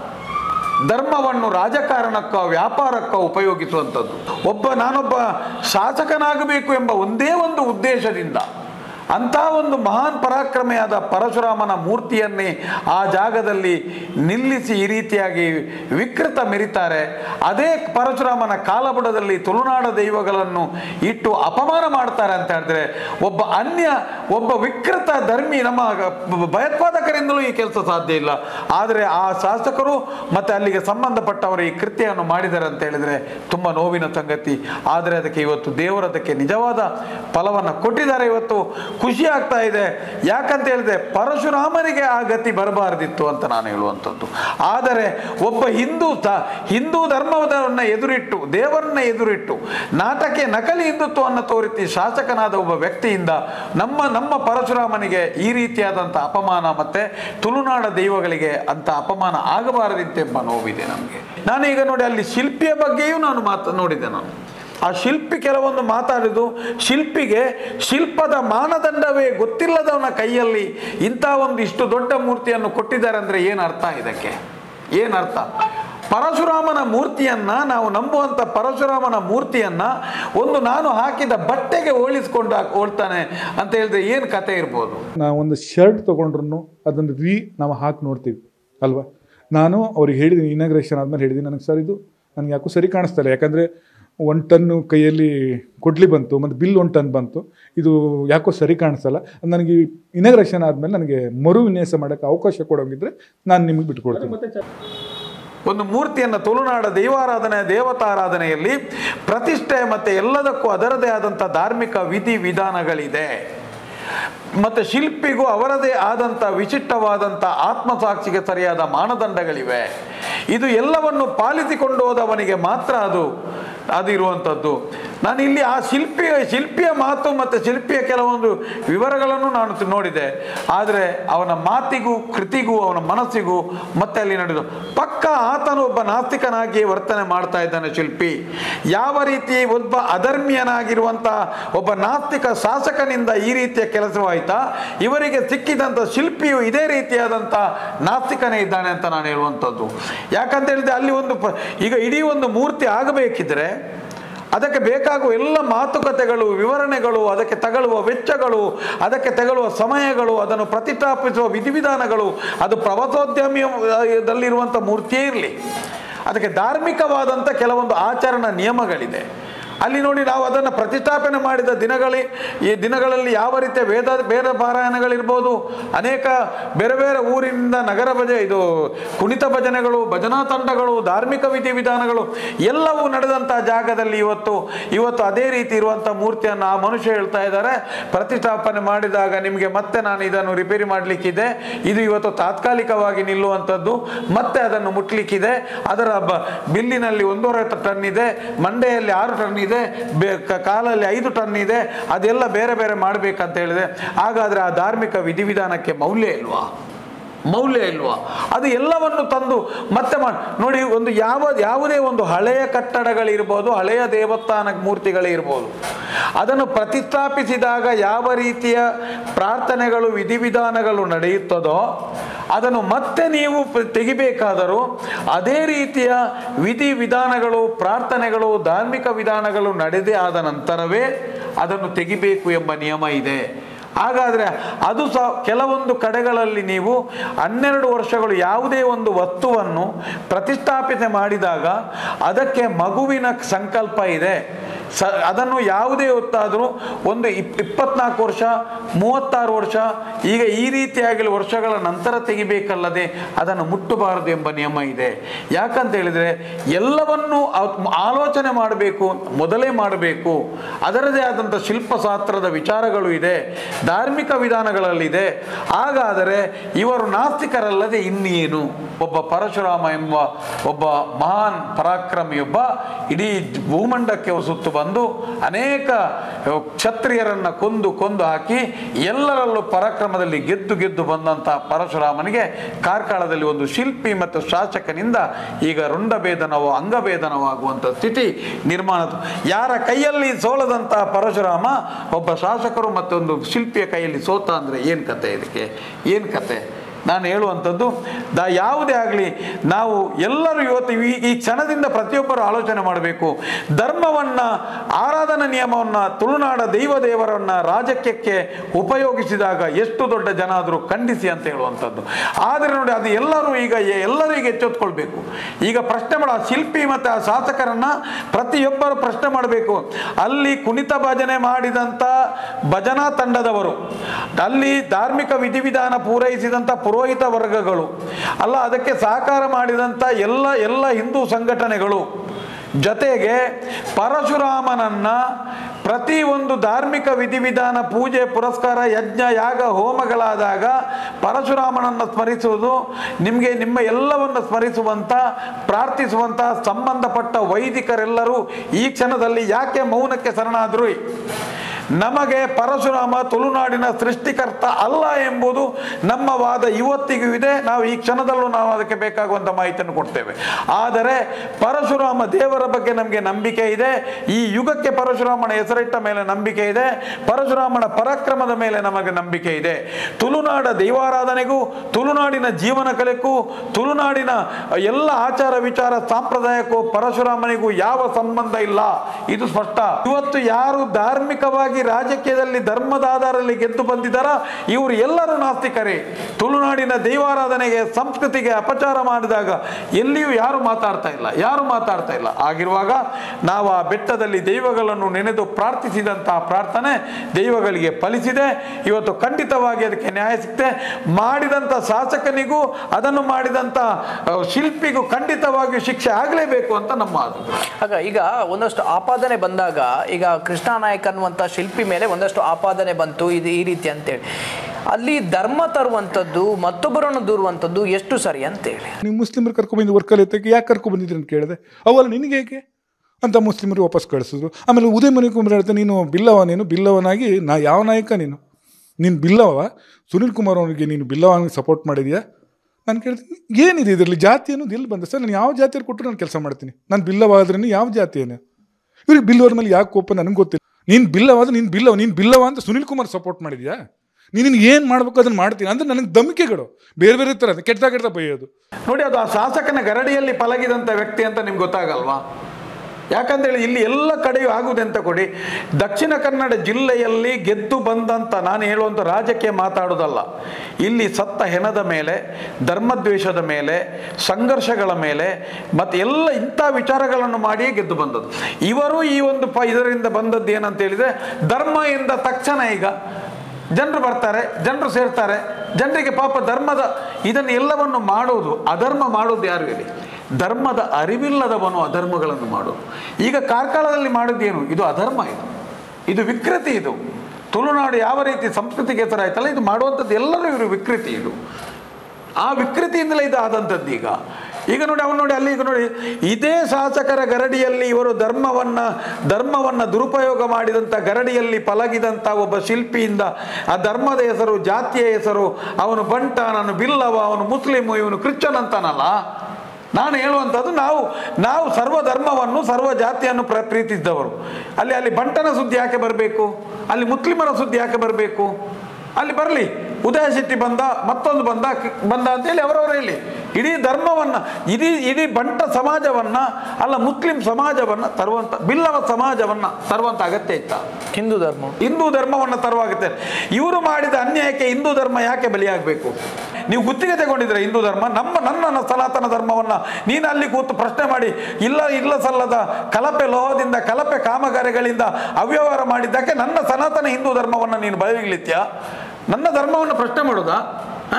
ಧರ್ಮವನ್ನು ರಾಜಕಾರಣಕ್ಕೋ ವ್ಯಾಪಾರಕ್ಕೋ ಉಪಯೋಗಿಸುವಂಥದ್ದು ಒಬ್ಬ ನಾನೊಬ್ಬ ಶಾಸಕನಾಗಬೇಕು ಎಂಬ ಒಂದೇ ಒಂದು ಉದ್ದೇಶದಿಂದ ಅಂಥ ಒಂದು ಮಹಾನ್ ಪರಾಕ್ರಮೆಯಾದ ಪರಶುರಾಮನ ಮೂರ್ತಿಯನ್ನೇ ಆ ಜಾಗದಲ್ಲಿ ನಿಲ್ಲಿಸಿ ಈ ರೀತಿಯಾಗಿ ವಿಕೃತ ಮೆರಿತಾರೆ ಅದೇ ಪರಶುರಾಮನ ಕಾಲಬುಡದಲ್ಲಿ ತುಳುನಾಡ ದೈವಗಳನ್ನು ಇಟ್ಟು ಅಪಮಾನ ಮಾಡ್ತಾರೆ ಅಂತ ಹೇಳಿದ್ರೆ ಒಬ್ಬ ಅನ್ಯ ಒಬ್ಬ ವಿಕೃತ ಧರ್ಮಿ ನಮ್ಮ ಬ- ಭಯೋತ್ಪಾದಕರಿಂದಲೂ ಈ ಕೆಲಸ ಸಾಧ್ಯ ಇಲ್ಲ ಆದರೆ ಆ ಶಾಸಕರು ಮತ್ತೆ ಅಲ್ಲಿಗೆ ಸಂಬಂಧಪಟ್ಟವರು ಈ ಕೃತ್ಯವನ್ನು ಮಾಡಿದ್ದಾರೆ ಅಂತ ಹೇಳಿದ್ರೆ ತುಂಬ ನೋವಿನ ಸಂಗತಿ ಆದರೆ ಅದಕ್ಕೆ ಇವತ್ತು ದೇವರು ಅದಕ್ಕೆ ನಿಜವಾದ ಫಲವನ್ನು ಕೊಟ್ಟಿದ್ದಾರೆ ಇವತ್ತು ಖುಷಿ ಆಗ್ತಾ ಇದೆ ಯಾಕಂತ ಹೇಳಿದ್ರೆ ಪರಶುರಾಮನಿಗೆ ಆ ಗತಿ ಬರಬಾರ್ದಿತ್ತು ಅಂತ ನಾನು ಹೇಳುವಂಥದ್ದು ಆದರೆ ಒಬ್ಬ ಹಿಂದೂ ತ ಹಿಂದೂ ಧರ್ಮವನ್ನ ಎದುರಿಟ್ಟು ದೇವರನ್ನ ಎದುರಿಟ್ಟು ನಾಟಕ್ಕೆ ನಕಲಿ ಹಿಂದುತ್ವವನ್ನು ತೋರಿಸಿ ಶಾಸಕನಾದ ಒಬ್ಬ ವ್ಯಕ್ತಿಯಿಂದ ನಮ್ಮ ನಮ್ಮ ಪರಶುರಾಮನಿಗೆ ಈ ರೀತಿಯಾದಂಥ ಅಪಮಾನ ಮತ್ತೆ ತುಳುನಾಡ ದೈವಗಳಿಗೆ ಅಂತ ಅಪಮಾನ ಆಗಬಾರದಿತ್ತೆಂಬ ನೋವಿದೆ ನಮಗೆ ನಾನೀಗ ನೋಡಿ ಅಲ್ಲಿ ಶಿಲ್ಪಿಯ ಬಗ್ಗೆಯೂ ನಾನು ಮಾತು ನೋಡಿದೆ ನಾನು ಆ ಶಿಲ್ಪಿ ಕೆಲವೊಂದು ಮಾತಾಡಿದ್ದು ಶಿಲ್ಪಿಗೆ ಶಿಲ್ಪದ ಮಾನದಂಡವೇ ಗೊತ್ತಿಲ್ಲದವನ ಕೈಯಲ್ಲಿ ಇಂಥ ಒಂದು ಇಷ್ಟು ದೊಡ್ಡ ಮೂರ್ತಿಯನ್ನು ಕೊಟ್ಟಿದ್ದಾರೆ ಅಂದರೆ ಏನು ಅರ್ಥ ಇದಕ್ಕೆ ಏನು ಅರ್ಥ ಪರಶುರಾಮನ ಮೂರ್ತಿಯನ್ನ ನಾವು ನಂಬುವಂಥ ಪರಶುರಾಮನ ಮೂರ್ತಿಯನ್ನ ಒಂದು ನಾನು ಹಾಕಿದ ಬಟ್ಟೆಗೆ ಹೋಲಿಸ್ಕೊಂಡು ಹಾಕ್- ಹೋಲ್ತಾನೆ ಅಂತ ಹೇಳಿದ್ರೆ ಏನು ಕತೆ ಇರ್ಬೋದು
ನಾವು ಒಂದು ಶರ್ಟ್ ತೊಗೊಂಡ್ರು ಅದನ್ನು ರೀ ನಾವು ಹಾಕಿ ನೋಡ್ತೀವಿ ಅಲ್ವಾ ನಾನು ಅವ್ರಿಗೆ ಹೇಳಿದ್ದೀನಿ ಇನಾಗ್ರೇಷನ್ ಆದಮೇಲೆ ಹೇಳಿದ್ದೀನಿ ನನಗೆ ಸರ್ ಇದು ನನಗೆ ಯಾಕೋ ಸರಿ ಕಾಣಿಸ್ತಾಯಿಲ್ಲ ಯಾಕಂದರೆ ಒನ್ ಟನ್ನು ಕೈಯಲ್ಲಿ ಕೊಡ್ಲಿ ಬಂತು ಮತ್ತು ಬಿಲ್ ಒನ್ ಟನ್ ಬಂತು ಇದು ಯಾಕೋ ಸರಿ ಕಾಣಿಸ್ತಲ್ಲ ನನಗೆ ಇನಾಗ್ರೇಷನ್ ಆದಮೇಲೆ ನನಗೆ ಮರು ವಿನ್ಯಾಸ ಮಾಡೋಕ್ಕೆ ಅವಕಾಶ ಕೊಡೋಂಗಿದ್ರೆ ನಾನು ನಿಮಗೆ ಬಿಟ್ಕೊಡ್ತೀನಿ
ಒಂದು ಮೂರ್ತಿಯನ್ನು ತುಳುನಾಡ ದೈವಾರಾಧನೆ ದೇವತಾರಾಧನೆಯಲ್ಲಿ ಪ್ರತಿಷ್ಠೆ ಮತ್ತು ಎಲ್ಲದಕ್ಕೂ ಅದರದೇ ಆದಂಥ ಧಾರ್ಮಿಕ ವಿಧಿ ವಿಧಾನಗಳಿದೆ ಮತ್ತು ಶಿಲ್ಪಿಗೂ ಅವರದೇ ಆದಂಥ ವಿಶಿಷ್ಟವಾದಂಥ ಆತ್ಮಸಾಕ್ಷಿಗೆ ಸರಿಯಾದ ಮಾನದಂಡಗಳಿವೆ ಇದು ಎಲ್ಲವನ್ನು ಪಾಲಿಸಿಕೊಂಡು ಹೋದವನಿಗೆ ಮಾತ್ರ ಅದು ಅದು ಇರುವಂಥದ್ದು ನಾನು ಇಲ್ಲಿ ಆ ಶಿಲ್ಪಿ ಶಿಲ್ಪಿಯ ಮಾತು ಮತ್ತು ಶಿಲ್ಪಿಯ ಕೆಲವೊಂದು ವಿವರಗಳನ್ನು ನಾನು ತಿ- ನೋಡಿದೆ ಆದರೆ ಅವನ ಮಾತಿಗೂ ಕೃತಿಗೂ ಅವನ ಮನಸ್ಸಿಗೂ ಮತ್ತೆ ಅಲ್ಲಿ ನಡೆದು ಪಕ್ಕ ಆತನು ಒಬ್ಬ ನಾಸ್ತಿಕನಾಗಿ ವರ್ತನೆ ಮಾಡ್ತಾ ಇದ್ದಾನೆ ಶಿಲ್ಪಿ ಯಾವ ರೀತಿ ಒಬ್ಬ ಅಧರ್ಮೀಯನಾಗಿರುವಂಥ ಒಬ್ಬ ನಾಸ್ತಿಕ ಶಾಸಕನಿಂದ ಈ ರೀತಿಯ ಕೆಲಸವಾಯ್ತಾ ಇವರಿಗೆ ಸಿಕ್ಕಿದಂಥ ಶಿಲ್ಪಿಯು ಇದೇ ರೀತಿಯಾದಂಥ ನಾಸ್ತಿಕನೇ ಇದ್ದಾನೆ ಅಂತ ನಾನು ಹೇಳುವಂಥದ್ದು ಯಾಕಂತ ಹೇಳಿದ್ರೆ ಅಲ್ಲಿ ಒಂದು ಪ- ಈಗ ಇಡೀ ಒಂದು ಮೂರ್ತಿ ಆಗಬೇಕಿದ್ರೆ ಅದಕ್ಕೆ ಬೇಕಾಗುವ ಎಲ್ಲ ಮಾತುಕತೆಗಳು ವಿವರಣೆಗಳು ಅದಕ್ಕೆ ತಗಲುವ ವೆಚ್ಚಗಳು ಅದಕ್ಕೆ ತಗಲುವ ಸಮಯಗಳು ಅದನ್ನು ಪ್ರತಿಷ್ಠಾಪಿಸುವ ವಿಧಿವಿಧಾನಗಳು ಅದು ಪ್ರವಾಸೋದ್ಯಮಿಯದಲ್ಲಿರುವಂಥ ಮೂರ್ತಿಯೇ ಇರಲಿ ಅದಕ್ಕೆ ಧಾರ್ಮಿಕವಾದಂಥ ಕೆಲವೊಂದು ಆಚರಣಾ ನಿಯಮಗಳಿದೆ ಅಲ್ಲಿ ನೋಡಿ ನಾವು ಅದನ್ನು ಪ್ರತಿಷ್ಠಾಪನೆ ಮಾಡಿದ ದಿನಗಳಿ ಈ ದಿನಗಳಲ್ಲಿ ಯಾವ ರೀತಿಯ ವೇದ ಬೇರೆ ಪಾರಾಯಣಗಳಿರ್ಬೋದು ಅನೇಕ ಬೇರೆ ಬೇರೆ ಊರಿನಿಂದ ನಗರ ಭಜೆ ಇದು ಕುಣಿತ ಭಜನೆಗಳು ಭಜನಾ ತಂಡಗಳು ಧಾರ್ಮಿಕ ವಿಧಿವಿಧಾನಗಳು ಎಲ್ಲವೂ ನಡೆದಂಥ ಜಾಗದಲ್ಲಿ ಇವತ್ತು ಇವತ್ತು ಅದೇ ರೀತಿ ಇರುವಂಥ ಮೂರ್ತಿಯನ್ನು ಆ ಮನುಷ್ಯ ಹೇಳ್ತಾ ಇದ್ದಾರೆ ಪ್ರತಿಷ್ಠಾಪನೆ ಮಾಡಿದಾಗ ನಿಮಗೆ ಮತ್ತೆ ನಾನು ಇದನ್ನು ರಿಪೇರಿ ಮಾಡಲಿಕ್ಕಿದೆ ಇದು ಇವತ್ತು ತಾತ್ಕಾಲಿಕವಾಗಿ ನಿಲ್ಲುವಂಥದ್ದು ಮತ್ತೆ ಅದನ್ನು ಮುಟ್ಲಿಕ್ಕಿದೆ ಅದರ ಬ ಬಿಲ್ಲಿನಲ್ಲಿ ಒಂದೂವರೆ ಟನ್ ಇದೆ ಮಂಡೆಯಲ್ಲಿ ಆರು ಟನ್ ಇದೆ ಬೆ- ಕ- ಕಾಲಲ್ಲಿ ಐದು ಟನ್ ಇದೆ ಅದೆಲ್ಲ ಬೇರೆ ಬೇರೆ ಮಾಡಬೇಕಂತ ಹೇಳಿದೆ ಹಾಗಾದರೆ ಆ ಧಾರ್ಮಿಕ ವಿಧಿವಿಧಾನಕ್ಕೆ ಮೌಲ್ಯ ಇಲ್ವಾ ಮೌಲ್ಯ ಇಲ್ವಾ ಅದು ಎಲ್ಲವನ್ನು ತಂದು ಮತ್ತೆ ಮಾಡಿ ನೋಡಿ ಒಂದು ಯಾವ ಯಾವುದೇ ಒಂದು ಹಳೆಯ ಕಟ್ಟಡಗಳಿರ್ಬೋದು ಹಳೆಯ ದೇವಸ್ಥಾನ ಮೂರ್ತಿಗಳೇ ಇರ್ಬೋದು ಅದನ್ನು ಪ್ರತಿಷ್ಠಾಪಿಸಿದಾಗ ಯಾವ ರೀತಿಯ ಪ್ರಾರ್ಥನೆಗಳು ವಿಧಿವಿಧಾನಗಳು ನಡೆಯುತ್ತದೋ ಅದನ್ನು ಮತ್ತೆ ನೀವು ಪ- ತೆಗಿಬೇಕಾದರೂ ಅದೇ ರೀತಿಯ ವಿಧಿ ವಿಧಾನಗಳು ಪ್ರಾರ್ಥನೆಗಳು ಧಾರ್ಮಿಕ ವಿಧಾನಗಳು ನಡೆದೇ ಆದ ನಂತರವೇ ಅದನ್ನು ತೆಗಿಬೇಕು ಎಂಬ ನಿಯಮ ಇದೆ ಹಾಗಾದರೆ ಅದು ಸಹ ಕೆಲವೊಂದು ಕಡೆಗಳಲ್ಲಿ ನೀವು ಹನ್ನೆರಡು ವರ್ಷಗಳು ಯಾವುದೇ ಒಂದು ವಸ್ತುವನ್ನು ಪ್ರತಿಷ್ಠಾಪನೆ ಮಾಡಿದಾಗ ಅದಕ್ಕೆ ಮಗುವಿನ ಸಂಕಲ್ಪ ಇದೆ ಸ ಅದನ್ನು ಯಾವುದೇ ಹೊತ್ತಾದರೂ ಒಂದು ಇಪ್ ಇಪ್ಪತ್ನಾಲ್ಕು ವರ್ಷ ಮೂವತ್ತಾರು ವರ್ಷ ಈಗ ಈ ರೀತಿಯಾಗಿ ವರ್ಷಗಳ ನಂತರ ತೆಗಿಬೇಕಲ್ಲದೆ ಅದನ್ನು ಮುಟ್ಟಬಾರದು ಎಂಬ ನಿಯಮ ಇದೆ ಯಾಕಂತ ಹೇಳಿದರೆ ಎಲ್ಲವನ್ನೂ ಅವ್- ಆಲೋಚನೆ ಮಾಡಬೇಕು ಮೊದಲೇ ಮಾಡಬೇಕು ಅದರದೇ ಆದಂಥ ಶಿಲ್ಪಶಾಸ್ತ್ರದ ವಿಚಾರಗಳು ಇದೆ ಧಾರ್ಮಿಕ ವಿಧಾನಗಳಲ್ಲಿದೆ ಹಾಗಾದರೆ ಇವರು ನಾಸ್ತಿಕರಲ್ಲದೆ ಇನ್ನೇನು ಒಬ್ಬ ಪರಶುರಾಮ ಎಂಬ ಒಬ್ಬ ಮಹಾನ್ ಪರಾಕ್ರಮಿಯೊಬ್ಬ ಇಡೀ ಭೂಮಂಡಕ್ಕೆ ಸುತ್ತು ಬಂದು ಅನೇಕ ಕ್ಷತ್ರಿಯರನ್ನ ಕೊಂದು ಕೊಂದು ಹಾಕಿ ಎಲ್ಲರಲ್ಲೂ ಪರಾಕ್ರಮದಲ್ಲಿ ಗೆದ್ದು ಗೆದ್ದು ಬಂದಂಥ ಪರಶುರಾಮನಿಗೆ ಕಾರ್ಕಳದಲ್ಲಿ ಒಂದು ಶಿಲ್ಪಿ ಮತ್ತು ಶಾಸಕನಿಂದ ಈಗ ರುಂಡಭೇದನವೋ ಅಂಗಭೇದನವೋ ಆಗುವಂಥ ಸ್ಥಿತಿ ನಿರ್ಮಾಣ ಯಾರ ಕೈಯಲ್ಲಿ ಸೋಲದಂಥ ಪರಶುರಾಮ ಒಬ್ಬ ಶಾಸಕರು ಮತ್ತೊಂದು ಶಿಲ್ಪಿಯ ಕೈಯಲ್ಲಿ ಸೋತ ಅಂದರೆ ಏನು ಕತೆ ಇದಕ್ಕೆ ಏನು ಕತೆ ನಾನು ಹೇಳುವಂಥದ್ದು ದ ಯಾವುದೇ ಆಗಲಿ ನಾವು ಎಲ್ಲರೂ ಇವತ್ತು ಈ ಈ ಕ್ಷಣದಿಂದ ಪ್ರತಿಯೊಬ್ಬರು ಆಲೋಚನೆ ಮಾಡಬೇಕು ಧರ್ಮವನ್ನು ಆರಾಧನಾ ನಿಯಮವನ್ನು ತುಳುನಾಡ ದೈವ ದೇವರನ್ನು ರಾಜಕೀಯಕ್ಕೆ ಉಪಯೋಗಿಸಿದಾಗ ಎಷ್ಟು ದೊಡ್ಡ ಜನ ಆದರೂ ಖಂಡಿಸಿ ಅಂತ ಹೇಳುವಂಥದ್ದು ಆದರೆ ನೋಡಿ ಅದು ಎಲ್ಲರೂ ಈಗ ಎ- ಎಲ್ಲರೂ ಈಗ ಎಚ್ಚೆತ್ಕೊಳ್ಬೇಕು ಈಗ ಪ್ರಶ್ನೆ ಮಾಡ ಆ ಶಿಲ್ಪಿ ಮತ್ತು ಆ ಶಾಸಕರನ್ನ ಪ್ರತಿಯೊಬ್ಬರು ಪ್ರಶ್ನೆ ಮಾಡಬೇಕು ಅಲ್ಲಿ ಕುಣಿತ ಭಜನೆ ಮಾಡಿದಂಥ ಭಜನಾ ತಂಡದವರು ಅಲ್ಲಿ ಧಾರ್ಮಿಕ ವಿಧಿವಿಧಾನ ಪೂರೈಸಿದಂಥ ಪುರೋಹಿತ ವರ್ಗಗಳು ಅಲ್ಲ ಅದಕ್ಕೆ ಸಹಕಾರ ಮಾಡಿದಂಥ ಎಲ್ಲ ಎಲ್ಲ ಹಿಂದೂ ಸಂಘಟನೆಗಳು ಜೊತೆಗೆ ಪರಶುರಾಮನನ್ನ ಪ್ರತಿ ಒಂದು ಧಾರ್ಮಿಕ ವಿಧಿವಿಧಾನ ಪೂಜೆ ಪುರಸ್ಕಾರ ಯಜ್ಞ ಯಾಗ ಹೋಮಗಳಾದಾಗ ಪರಶುರಾಮನನ್ನು ಸ್ಮರಿಸುವುದು ನಿಮಗೆ ನಿಮ್ಮ ಎಲ್ಲವನ್ನು ಸ್ಮರಿಸುವಂಥ ಪ್ರಾರ್ಥಿಸುವಂಥ ಸಂಬಂಧಪಟ್ಟ ವೈದಿಕರೆಲ್ಲರೂ ಈ ಕ್ಷಣದಲ್ಲಿ ಯಾಕೆ ಮೌನಕ್ಕೆ ಶರಣಾದರು ನಮಗೆ ಪರಶುರಾಮ ತುಳುನಾಡಿನ ಸೃಷ್ಟಿಕರ್ತ ಅಲ್ಲ ಎಂಬುದು ನಮ್ಮ ವಾದ ಇವತ್ತಿಗೂ ಇದೆ ನಾವು ಈ ಕ್ಷಣದಲ್ಲೂ ನಾವು ಅದಕ್ಕೆ ಬೇಕಾಗುವಂಥ ಮಾಹಿತಿಯನ್ನು ಕೊಡ್ತೇವೆ ಆದರೆ ಪರಶುರಾಮ ದೇವರ ಬಗ್ಗೆ ನಮಗೆ ನಂಬಿಕೆ ಇದೆ ಈ ಯುಗಕ್ಕೆ ಪರಶುರಾಮನ ಹೆಸರಿಟ್ಟ ಮೇಲೆ ನಂಬಿಕೆ ಇದೆ ಪರಶುರಾಮನ ಪರಾಕ್ರಮದ ಮೇಲೆ ನಮಗೆ ನಂಬಿಕೆ ಇದೆ ತುಳುನಾಡ ದೈವಾರಾಧನೆಗೂ ತುಳುನಾಡಿನ ಜೀವನ ಕಲೆಗೂ ತುಳುನಾಡಿನ ಎಲ್ಲ ಆಚಾರ ವಿಚಾರ ಸಾಂಪ್ರದಾಯಕ್ಕೂ ಪರಶುರಾಮನಿಗೂ ಯಾವ ಸಂಬಂಧ ಇಲ್ಲ ಇದು ಸ್ಪಷ್ಟ ಇವತ್ತು ಯಾರು ಧಾರ್ಮಿಕವಾಗಿ ರಾಜಕೀಯದಲ್ಲಿ ಧರ್ಮದ ಆಧಾರದಲ್ಲಿ ಗೆದ್ದು ಬಂದಿದ್ದಾರ ಇವರು ಎಲ್ಲರೂ ನಾಸ್ತಿಕರೇ ತುಳುನಾಡಿನ ದೈವಾರಾಧನೆಗೆ ಸಂಸ್ಕೃತಿಗೆ ಅಪಚಾರ ಮಾಡಿದಾಗ ಎಲ್ಲಿಯೂ ಯಾರು ಮಾತಾಡ್ತಾ ಇಲ್ಲ ಯಾರು ಮಾತಾಡ್ತಾ ಇಲ್ಲ ಆಗಿರುವಾಗ ನಾವು ಆ ಬೆಟ್ಟದಲ್ಲಿ ದೈವಗಳನ್ನು ನೆನೆದು ಪ್ರಾರ್ಥಿಸಿದಂತಹ ಪ್ರಾರ್ಥನೆ ದೈವಗಳಿಗೆ ಫಲಿಸಿದೆ ಇವತ್ತು ಖಂಡಿತವಾಗಿ ಅದಕ್ಕೆ ನ್ಯಾಯ ಸಿಕ್ತೆ ಮಾಡಿದಂಥ ಶಾಸಕನಿಗೂ ಅದನ್ನು ಮಾಡಿದಂಥ ಆ, ಶಿಲ್ಪಿಗೂ ಖಂಡಿತವಾಗಿಯೂ ಶಿಕ್ಷೆ ಆಗಲೇಬೇಕು ಅಂತ ನಮ್ಮ ವಾದ.
ಆಗ ಈಗ ಒಂದಷ್ಟು ಆಪಾದನೆ ಬಂದಾಗ ಈಗ ಕೃಷ್ಣ ನಾಯಕ್ ಅನ್ನುವಂಥ ಶಿಲ್ಪಿ ಮೇಲೆ ಒಂದಷ್ಟು ಆಪಾದನೆ ಬಂತು ಇದು ಈ ರೀತಿ ಅಂತೇಳಿ ಅಲ್ಲಿ ಧರ್ಮ ತರುವಂಥದ್ದು ಮತ್ತೊಬ್ಬರನ್ನು ದೂರುವಂಥದ್ದು ಎಷ್ಟು ಸರಿ ಅಂತೇಳಿ
ನೀವು ಮುಸ್ಲಿಮರು ಕರ್ಕೊಂಡ್ಬಂದು ವರ್ಕಲ್ಲಿ ಎತ್ತಕ್ಕೆ ಯಾಕೆ ಕರ್ಕೊಂಡ್ಬಂದಿದ್ರಿ ಅಂತ ಕೇಳಿದೆ ಅವಲ್ಲ ನಿನಗೆ ಹೇಗೆ ಅಂತ ಮುಸ್ಲಿಮರು ವಾಪಸ್ ಕಳಿಸಿದ್ರು ಆಮೇಲೆ ಉದಯ ಮನಿಕುಮಾರ್ ಹೇಳ್ತಾರೆ ನೀನು ಬಿಲ್ಲವ ನೀನು ಬಿಲ್ಲವನಾಗಿ ನಾ ಯಾವ ನಾಯಕ ನೀನು ನೀನು ಬಿಲ್ಲವ ಸುನಿಲ್ ಕುಮಾರ್ ಅವನಿಗೆ ನೀನು ಬಿಲ್ಲವನಿಗೆ ಸಪೋರ್ಟ್ ಮಾಡಿದ್ಯಾ ನಾನು ಕೇಳ್ತೀನಿ ಏನಿದೆ ಇದರಲ್ಲಿ ಜಾತಿ ಅನ್ನೋದು ಎಲ್ಲಿ ಬಂದ ಸರ್ ನಾನು ಯಾವ ಜಾತಿಯವ್ರು ಕೊಟ್ಟರು ನಾನು ಕೆಲಸ ಮಾಡ್ತೀನಿ ನಾನು ಬಿಲ್ಲವಾದ್ರೂ ಯಾವ ಜಾತಿಯೇನು ಇವ್ರಿಗೆ ಬಿಲ್ಲವ್ರ ಮೇಲೆ ಯಾಕೆ ಕೋಪ ನನಗೆ ಗೊತ್ತಿಲ್ಲ ನೀನು ಬಿಲ್ಲವಾದ್ರೆ ನೀನು ಬಿಲ್ಲವ ನೀನು ಬಿಲ್ಲವ ಅಂತ ಸುನಿಲ್ ಕುಮಾರ್ ಸಪೋರ್ಟ್ ಮಾಡಿದ್ಯಾ ನೀನು ಏನು ಮಾಡ್ಬೇಕು ಅದನ್ನು ಮಾಡ್ತೀನಿ ಅಂದ್ರೆ ನನಗೆ ಧಮಿಕೆಗಳು ಬೇರೆ ಬೇರೆ ಥರ ಕೆಟ್ಟ ಕೆಟ್ಟ ಬೈಯೋದು
ನೋಡಿ ಅದು ಆ ಶಾಸಕನ ಗರಡಿಯಲ್ಲಿ ಪಲಗಿದಂಥ ವ್ಯಕ್ತಿ ಅಂತ ನಿಮ್ಗೆ ಗೊತ್ತಾಗಲ್ವಾ ಯಾಕಂತೇಳಿ ಇಲ್ಲಿ ಎಲ್ಲ ಕಡೆಯೂ ಆಗುವುದೆಂತ ಕೊಡಿ ದಕ್ಷಿಣ ಕನ್ನಡ ಜಿಲ್ಲೆಯಲ್ಲಿ ಗೆದ್ದು ಬಂದಂಥ ನಾನು ಹೇಳುವಂಥ ರಾಜಕೀಯ ಮಾತಾಡೋದಲ್ಲ ಇಲ್ಲಿ ಸತ್ತ ಹೆಣದ ಮೇಲೆ ಧರ್ಮದ್ವೇಷದ ಮೇಲೆ ಸಂಘರ್ಷಗಳ ಮೇಲೆ ಮತ್ತು ಎಲ್ಲ ಇಂಥ ವಿಚಾರಗಳನ್ನು ಮಾಡಿಯೇ ಗೆದ್ದು ಬಂದದ್ದು ಇವರು ಈ ಒಂದು ಪ ಇದರಿಂದ ಬಂದದ್ದು ಏನಂತ ಹೇಳಿದರೆ ಧರ್ಮ ಎಂದ ತಕ್ಷಣ ಈಗ ಜನರು ಬರ್ತಾರೆ ಜನರು ಸೇರ್ತಾರೆ ಜನರಿಗೆ ಪಾಪ ಧರ್ಮದ ಇದನ್ನು ಎಲ್ಲವನ್ನು ಮಾಡೋದು ಅಧರ್ಮ ಮಾಡೋದು ಯಾರು ಹೇಳಿ ಧರ್ಮದ ಅರಿವಿಲ್ಲದವನು ಅಧರ್ಮಗಳನ್ನು ಮಾಡೋದು ಈಗ ಕಾರ್ಕಳದಲ್ಲಿ ಮಾಡಿದ್ದೇನು ಇದು ಅಧರ್ಮ ಇದು ಇದು ವಿಕೃತಿ ಇದು ತುಳುನಾಡು ಯಾವ ರೀತಿ ಸಂಸ್ಕೃತಿಗೆ ಹೆಸರಾಯ್ತಲ್ಲ ಇದು ಮಾಡುವಂಥದ್ದು ಎಲ್ಲರೂ ಇವರು ವಿಕೃತಿ ಇದು ಆ ವಿಕೃತಿಯಿಂದಲೇ ಇದು ಆದಂಥದ್ದು ಈಗ ಈಗ ನೋಡಿ ಅವನು ನೋಡಿ ಅಲ್ಲಿ ಈಗ ನೋಡಿ ಇದೇ ಶಾಸಕರ ಗರಡಿಯಲ್ಲಿ ಇವರು ಧರ್ಮವನ್ನ ಧರ್ಮವನ್ನ ದುರುಪಯೋಗ ಮಾಡಿದಂಥ ಗರಡಿಯಲ್ಲಿ ಪಲಗಿದಂಥ ಒಬ್ಬ ಶಿಲ್ಪಿಯಿಂದ ಆ ಧರ್ಮದ ಹೆಸರು ಜಾತಿಯ ಹೆಸರು ಅವನು ಬಂಟ ನಾನು ಬಿಲ್ಲವ ಅವನು ಮುಸ್ಲಿಮು ಇವನು ಕ್ರಿಶ್ಚನ್ ಅಂತಾನಲ್ಲ ನಾನು ಹೇಳುವಂಥದ್ದು ನಾವು ನಾವು ಸರ್ವ ಧರ್ಮವನ್ನು ಸರ್ವ ಜಾತಿಯನ್ನು ಪ್ರ ಪ್ರೀತಿಸಿದವರು ಅಲ್ಲಿ ಅಲ್ಲಿ ಬಂಟನ ಸುದ್ದಿ ಯಾಕೆ ಬರಬೇಕು ಅಲ್ಲಿ ಮುಸ್ಲಿಮರ ಸುದ್ದಿ ಯಾಕೆ ಬರಬೇಕು ಅಲ್ಲಿ ಬರಲಿ ಉದಯ ಶೆಟ್ಟಿ ಬಂದ ಮತ್ತೊಂದು ಬಂದ ಕಿ- ಬಂದ ಅಂತೇಳಿ ಅವರವರು ಹೇಳಿ ಇಡೀ ಧರ್ಮವನ್ನ ಇಡೀ ಇಡೀ ಬಂಟ ಸಮಾಜವನ್ನ ಅಲ್ಲ ಮುಸ್ಲಿಂ ಸಮಾಜವನ್ನ ತರುವಂತ ಬಿಲ್ಲವ ಸಮಾಜವನ್ನ ತರುವಂತ ಅಗತ್ಯ ಇತ್ತ
ಹಿಂದೂ ಧರ್ಮ
ಹಿಂದೂ ಧರ್ಮವನ್ನು ತರುವಾಗುತ್ತೆ ಇವರು ಮಾಡಿದ ಅನ್ಯಾಯಕ್ಕೆ ಹಿಂದೂ ಧರ್ಮ ಯಾಕೆ ಬಲಿಯಾಗಬೇಕು ನೀವು ಗುತ್ತಿಗೆ ತಗೊಂಡಿದ್ರೆ ಹಿಂದೂ ಧರ್ಮ ನಮ್ಮ ನನ್ನ ಸನಾತನ ಧರ್ಮವನ್ನ ನೀನು ಅಲ್ಲಿ ಕೂತು ಪ್ರಶ್ನೆ ಮಾಡಿ ಇಲ್ಲ ಇಲ್ಲ ಸಲ್ಲದ ಕಲಪೆ ಲೋಹದಿಂದ ಕಲಪೆ ಕಾಮಗಾರಿಗಳಿಂದ ಅವ್ಯವಹಾರ ಮಾಡಿದ್ದಕ್ಕೆ ನನ್ನ ಸನಾತನ ಹಿಂದೂ ಧರ್ಮವನ್ನು ನೀನು ಬಯಲಿತ್ಯಾ ನನ್ನ ಧರ್ಮವನ್ನು ಪ್ರಶ್ನೆ ಮಾಡೋದಾ ಹ?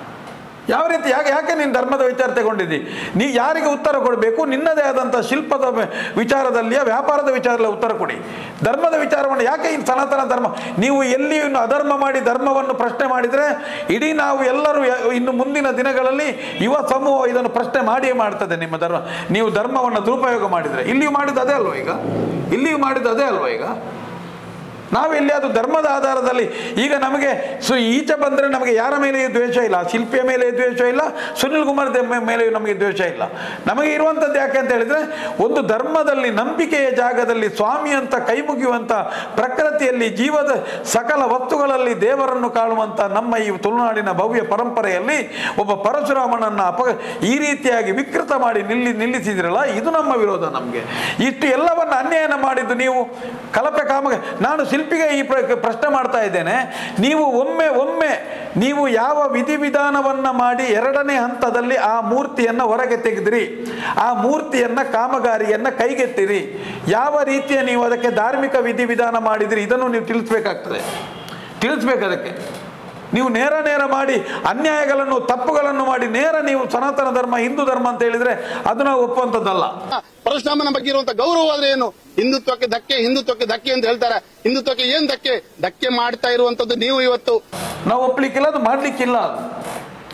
ಯಾವ ರೀತಿ ಯಾಕೆ ಯಾಕೆ ನೀನು ಧರ್ಮದ ವಿಚಾರ ತಗೊಂಡಿದ್ದಿ ನೀ ಯಾರಿಗೆ ಉತ್ತರ ಕೊಡಬೇಕು ನಿನ್ನದೇ ಆದಂಥ ಶಿಲ್ಪದ ವೆ- ವಿಚಾರದಲ್ಲಿಯ ವ್ಯಾಪಾರದ ವಿಚಾರದಲ್ಲಿ ಉತ್ತರ ಕೊಡಿ ಧರ್ಮದ ವಿಚಾರವನ್ನು ಯಾಕೆ ಈ ಸನಾತನ ಧರ್ಮ ನೀವು ಎಲ್ಲಿ ಇನ್ನು ಅಧರ್ಮ ಮಾಡಿ ಧರ್ಮವನ್ನು ಪ್ರಶ್ನೆ ಮಾಡಿದರೆ ಇಡೀ ನಾವು ಎಲ್ಲರೂ ಯ- ಇನ್ನು ಮುಂದಿನ ದಿನಗಳಲ್ಲಿ ಯುವ ಸಮೂಹ ಇದನ್ನು ಪ್ರಶ್ನೆ ಮಾಡಿಯೇ ಮಾಡ್ತದೆ ನಿಮ್ಮ ಧರ್ಮ ನೀವು ಧರ್ಮವನ್ನು ದುರುಪಯೋಗ ಮಾಡಿದರೆ ಇಲ್ಲಿಯೂ ಮಾಡಿದ್ದು ಅದೇ ಅಲ್ವಾ ಈಗ ಇಲ್ಲಿಯೂ ಮಾಡಿದ್ದು ಅದೇ ಅಲ್ವಾ ಈಗ ನಾವೆಲ್ಲಿ ಅದು ಧರ್ಮದ ಆಧಾರದಲ್ಲಿ ಈಗ ನಮಗೆ ಸೊ ಈಚೆ ಬಂದರೆ ನಮಗೆ ಯಾರ ಮೇಲೆಯೂ ದ್ವೇಷ ಇಲ್ಲ ಆ ಶಿಲ್ಪಿಯ ಮೇಲೆ ದ್ವೇಷ ಇಲ್ಲ ಸುನಿಲ್ ಕುಮಾರ್ ದೆ- ಮೇಲೆಯೂ ನಮಗೆ ದ್ವೇಷ ಇಲ್ಲ ನಮಗೆ ಇರುವಂಥದ್ದು ಯಾಕೆ ಅಂತ ಹೇಳಿದ್ರೆ ಒಂದು ಧರ್ಮದಲ್ಲಿ ನಂಬಿಕೆಯ ಜಾಗದಲ್ಲಿ ಸ್ವಾಮಿ ಅಂತ ಕೈ ಮುಗಿಯುವಂಥ ಪ್ರಕೃತಿಯಲ್ಲಿ ಜೀವದ ಸಕಲ ವಸ್ತುಗಳಲ್ಲಿ ದೇವರನ್ನು ಕಾಣುವಂಥ ನಮ್ಮ ಈ ತುಳುನಾಡಿನ ಭವ್ಯ ಪರಂಪರೆಯಲ್ಲಿ ಒಬ್ಬ ಪರಶುರಾಮನನ್ನ ಅಪ ಈ ರೀತಿಯಾಗಿ ವಿಕೃತ ಮಾಡಿ ನಿಲ್ಲಿ ನಿಲ್ಲಿಸಿದ್ರಲ್ಲ ಇದು ನಮ್ಮ ವಿರೋಧ ನಮಗೆ ಇಷ್ಟು ಎಲ್ಲವನ್ನ ಅನ್ಯಾಯನ ಮಾಡಿದ್ದು ನೀವು ಕಲಪೆ ಕಾಮ ನಾನು ಶಿಲ್ಪಿಗೆ ಈ ಪ್ರ- ಪ್ರಶ್ನೆ ಮಾಡ್ತಾ ಇದ್ದೇನೆ ನೀವು ಒಮ್ಮೆ ಒಮ್ಮೆ ನೀವು ಯಾವ ವಿಧಿವಿಧಾನವನ್ನ ಮಾಡಿ ಎರಡನೇ ಹಂತದಲ್ಲಿ ಆ ಮೂರ್ತಿಯನ್ನ ಹೊರಗೆ ತೆಗೆದ್ರಿ ಆ ಮೂರ್ತಿಯನ್ನ ಕಾಮಗಾರಿಯನ್ನ ಕೈಗೆತ್ತಿರಿ ಯಾವ ರೀತಿಯ ನೀವು ಅದಕ್ಕೆ ಧಾರ್ಮಿಕ ವಿಧಿವಿಧಾನ ಮಾಡಿದ್ರಿ ಇದನ್ನು ನೀವು ತಿಳಿಸ್ಬೇಕಾಗ್ತದೆ ತಿಳಿಸ್ಬೇಕು ಅದಕ್ಕೆ ನೀವು ನೇರ ನೇರ ಮಾಡಿ ಅನ್ಯಾಯಗಳನ್ನು ತಪ್ಪುಗಳನ್ನು ಮಾಡಿ ನೇರ ನೀವು ಸನಾತನ ಧರ್ಮ ಹಿಂದೂ ಧರ್ಮ ಅಂತ ಹೇಳಿದ್ರೆ ಅದು ನಾವು ಒಪ್ಪುವಂಥದ್ದಲ್ಲ
ಪರಶುರಾಮನ ಬಗ್ಗೆ ಇರುವಂತ ಗೌರವ ಆದ್ರೆ ಏನು ಹಿಂದುತ್ವಕ್ಕೆ ಧಕ್ಕೆ ಹಿಂದುತ್ವಕ್ಕೆ ಧಕ್ಕೆ ಅಂತ ಹೇಳ್ತಾರೆ ಹಿಂದುತ್ವಕ್ಕೆ ಏನ್ ಧಕ್ಕೆ ಧಕ್ಕೆ ಮಾಡ್ತಾ ಇರುವಂತದ್ದು ನೀವು ಇವತ್ತು
ನಾವು ಒಪ್ಲಿಕ್ಕಿಲ್ಲ ಅದು ಮಾಡ್ಲಿಕ್ಕಿಲ್ಲ ಅದು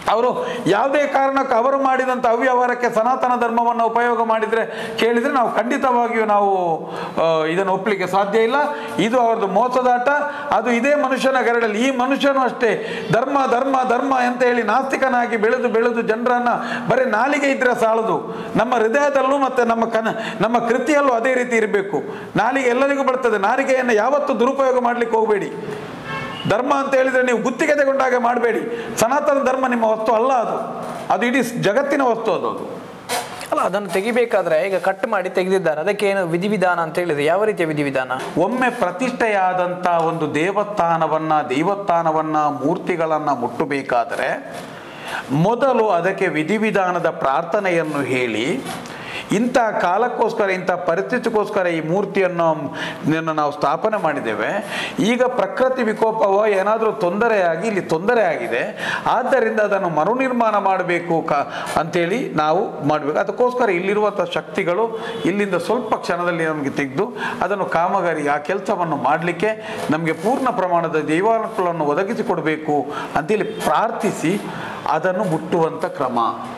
ಅವರು ಯಾವುದೇ ಕಾರಣಕ್ಕೆ ಅವರು ಮಾಡಿದಂಥ ಅವ್ಯವಹಾರಕ್ಕೆ ಸನಾತನ ಧರ್ಮವನ್ನು ಉಪಯೋಗ ಮಾಡಿದರೆ ಕೇಳಿದರೆ ನಾವು ಖಂಡಿತವಾಗಿಯೂ ನಾವು ಆ, ಇದನ್ನು ಒಪ್ಪಲಿಕ್ಕೆ ಸಾಧ್ಯ ಇಲ್ಲ ಇದು ಅವ್ರದ್ದು ಮೋಸದಾಟ ಅದು ಇದೇ ಮನುಷ್ಯನ ಗರಡಲ್ಲಿ ಈ ಮನುಷ್ಯನು ಅಷ್ಟೇ ಧರ್ಮ ಧರ್ಮ ಧರ್ಮ ಅಂತ ಹೇಳಿ ನಾಸ್ತಿಕನಾಗಿ ಬೆಳೆದು ಬೆಳೆದು ಜನರನ್ನು ಬರೀ ನಾಲಿಗೆ ಇದ್ರೆ ಸಾಲದು ನಮ್ಮ ಹೃದಯದಲ್ಲೂ ಮತ್ತು ನಮ್ಮ ಕನ ನಮ್ಮ ಕೃತಿಯಲ್ಲೂ ಅದೇ ರೀತಿ ಇರಬೇಕು ನಾಲಿಗೆ ಎಲ್ಲರಿಗೂ ಬರ್ತದೆ ನಾಲಿಗೆಯನ್ನು ಯಾವತ್ತೂ ದುರುಪಯೋಗ ಮಾಡಲಿಕ್ಕೆ ಹೋಗಬೇಡಿ ಧರ್ಮ ಅಂತ ಹೇಳಿದರೆ ನೀವು ಗುತ್ತಿಗೆ ತಗೊಂಡಾಗ ಮಾಡಬೇಡಿ ಸನಾತನ ಧರ್ಮ ನಿಮ್ಮ ವಸ್ತು ಅಲ್ಲ ಅದು ಅದು ಇಡೀ ಜಗತ್ತಿನ ವಸ್ತು ಅದು ಅದು
ಅಲ್ಲ ಅದನ್ನು ತೆಗಿಬೇಕಾದ್ರೆ ಈಗ ಕಟ್ ಮಾಡಿ ತೆಗೆದಿದ್ದಾರೆ ಅದಕ್ಕೆ ಏನು ವಿಧಿವಿಧಾನ ಅಂತ ಹೇಳಿದ್ರೆ ಯಾವ ರೀತಿಯ ವಿಧಿವಿಧಾನ
ಒಮ್ಮೆ ಪ್ರತಿಷ್ಠೆಯಾದಂಥ ಒಂದು ದೇವಸ್ಥಾನವನ್ನು ದೇವಸ್ಥಾನವನ್ನ ಮೂರ್ತಿಗಳನ್ನು ಮುಟ್ಟಬೇಕಾದರೆ ಮೊದಲು ಅದಕ್ಕೆ ವಿಧಿವಿಧಾನದ ಪ್ರಾರ್ಥನೆಯನ್ನು ಹೇಳಿ ಇಂಥ ಕಾಲಕ್ಕೋಸ್ಕರ ಇಂಥ ಪರಿಸ್ಥಿತಿಗೋಸ್ಕರ ಈ ಮೂರ್ತಿಯನ್ನು ನ- ನಾವು ಸ್ಥಾಪನೆ ಮಾಡಿದ್ದೇವೆ ಈಗ ಪ್ರಕೃತಿ ವಿಕೋಪವೋ ಏನಾದರೂ ತೊಂದರೆಯಾಗಿ ಇಲ್ಲಿ ತೊಂದರೆ ಆಗಿದೆ ಆದ್ದರಿಂದ ಅದನ್ನು ಮರುನಿರ್ಮಾಣ ಮಾಡಬೇಕು ಕ ಅಂತೇಳಿ ನಾವು ಮಾಡಬೇಕು ಅದಕ್ಕೋಸ್ಕರ ಇಲ್ಲಿರುವಂಥ ಶಕ್ತಿಗಳು ಇಲ್ಲಿಂದ ಸ್ವಲ್ಪ ಕ್ಷಣದಲ್ಲಿ ನಮಗೆ ತೆಗೆದು ಅದನ್ನು ಕಾಮಗಾರಿ ಆ ಕೆಲಸವನ್ನು ಮಾಡಲಿಕ್ಕೆ ನಮಗೆ ಪೂರ್ಣ ಪ್ರಮಾಣದ ದೈವಾನುಕೂಲವನ್ನು ಒದಗಿಸಿಕೊಡಬೇಕು ಅಂತೇಳಿ ಪ್ರಾರ್ಥಿಸಿ ಅದನ್ನು ಮುಟ್ಟುವಂಥ ಕ್ರಮ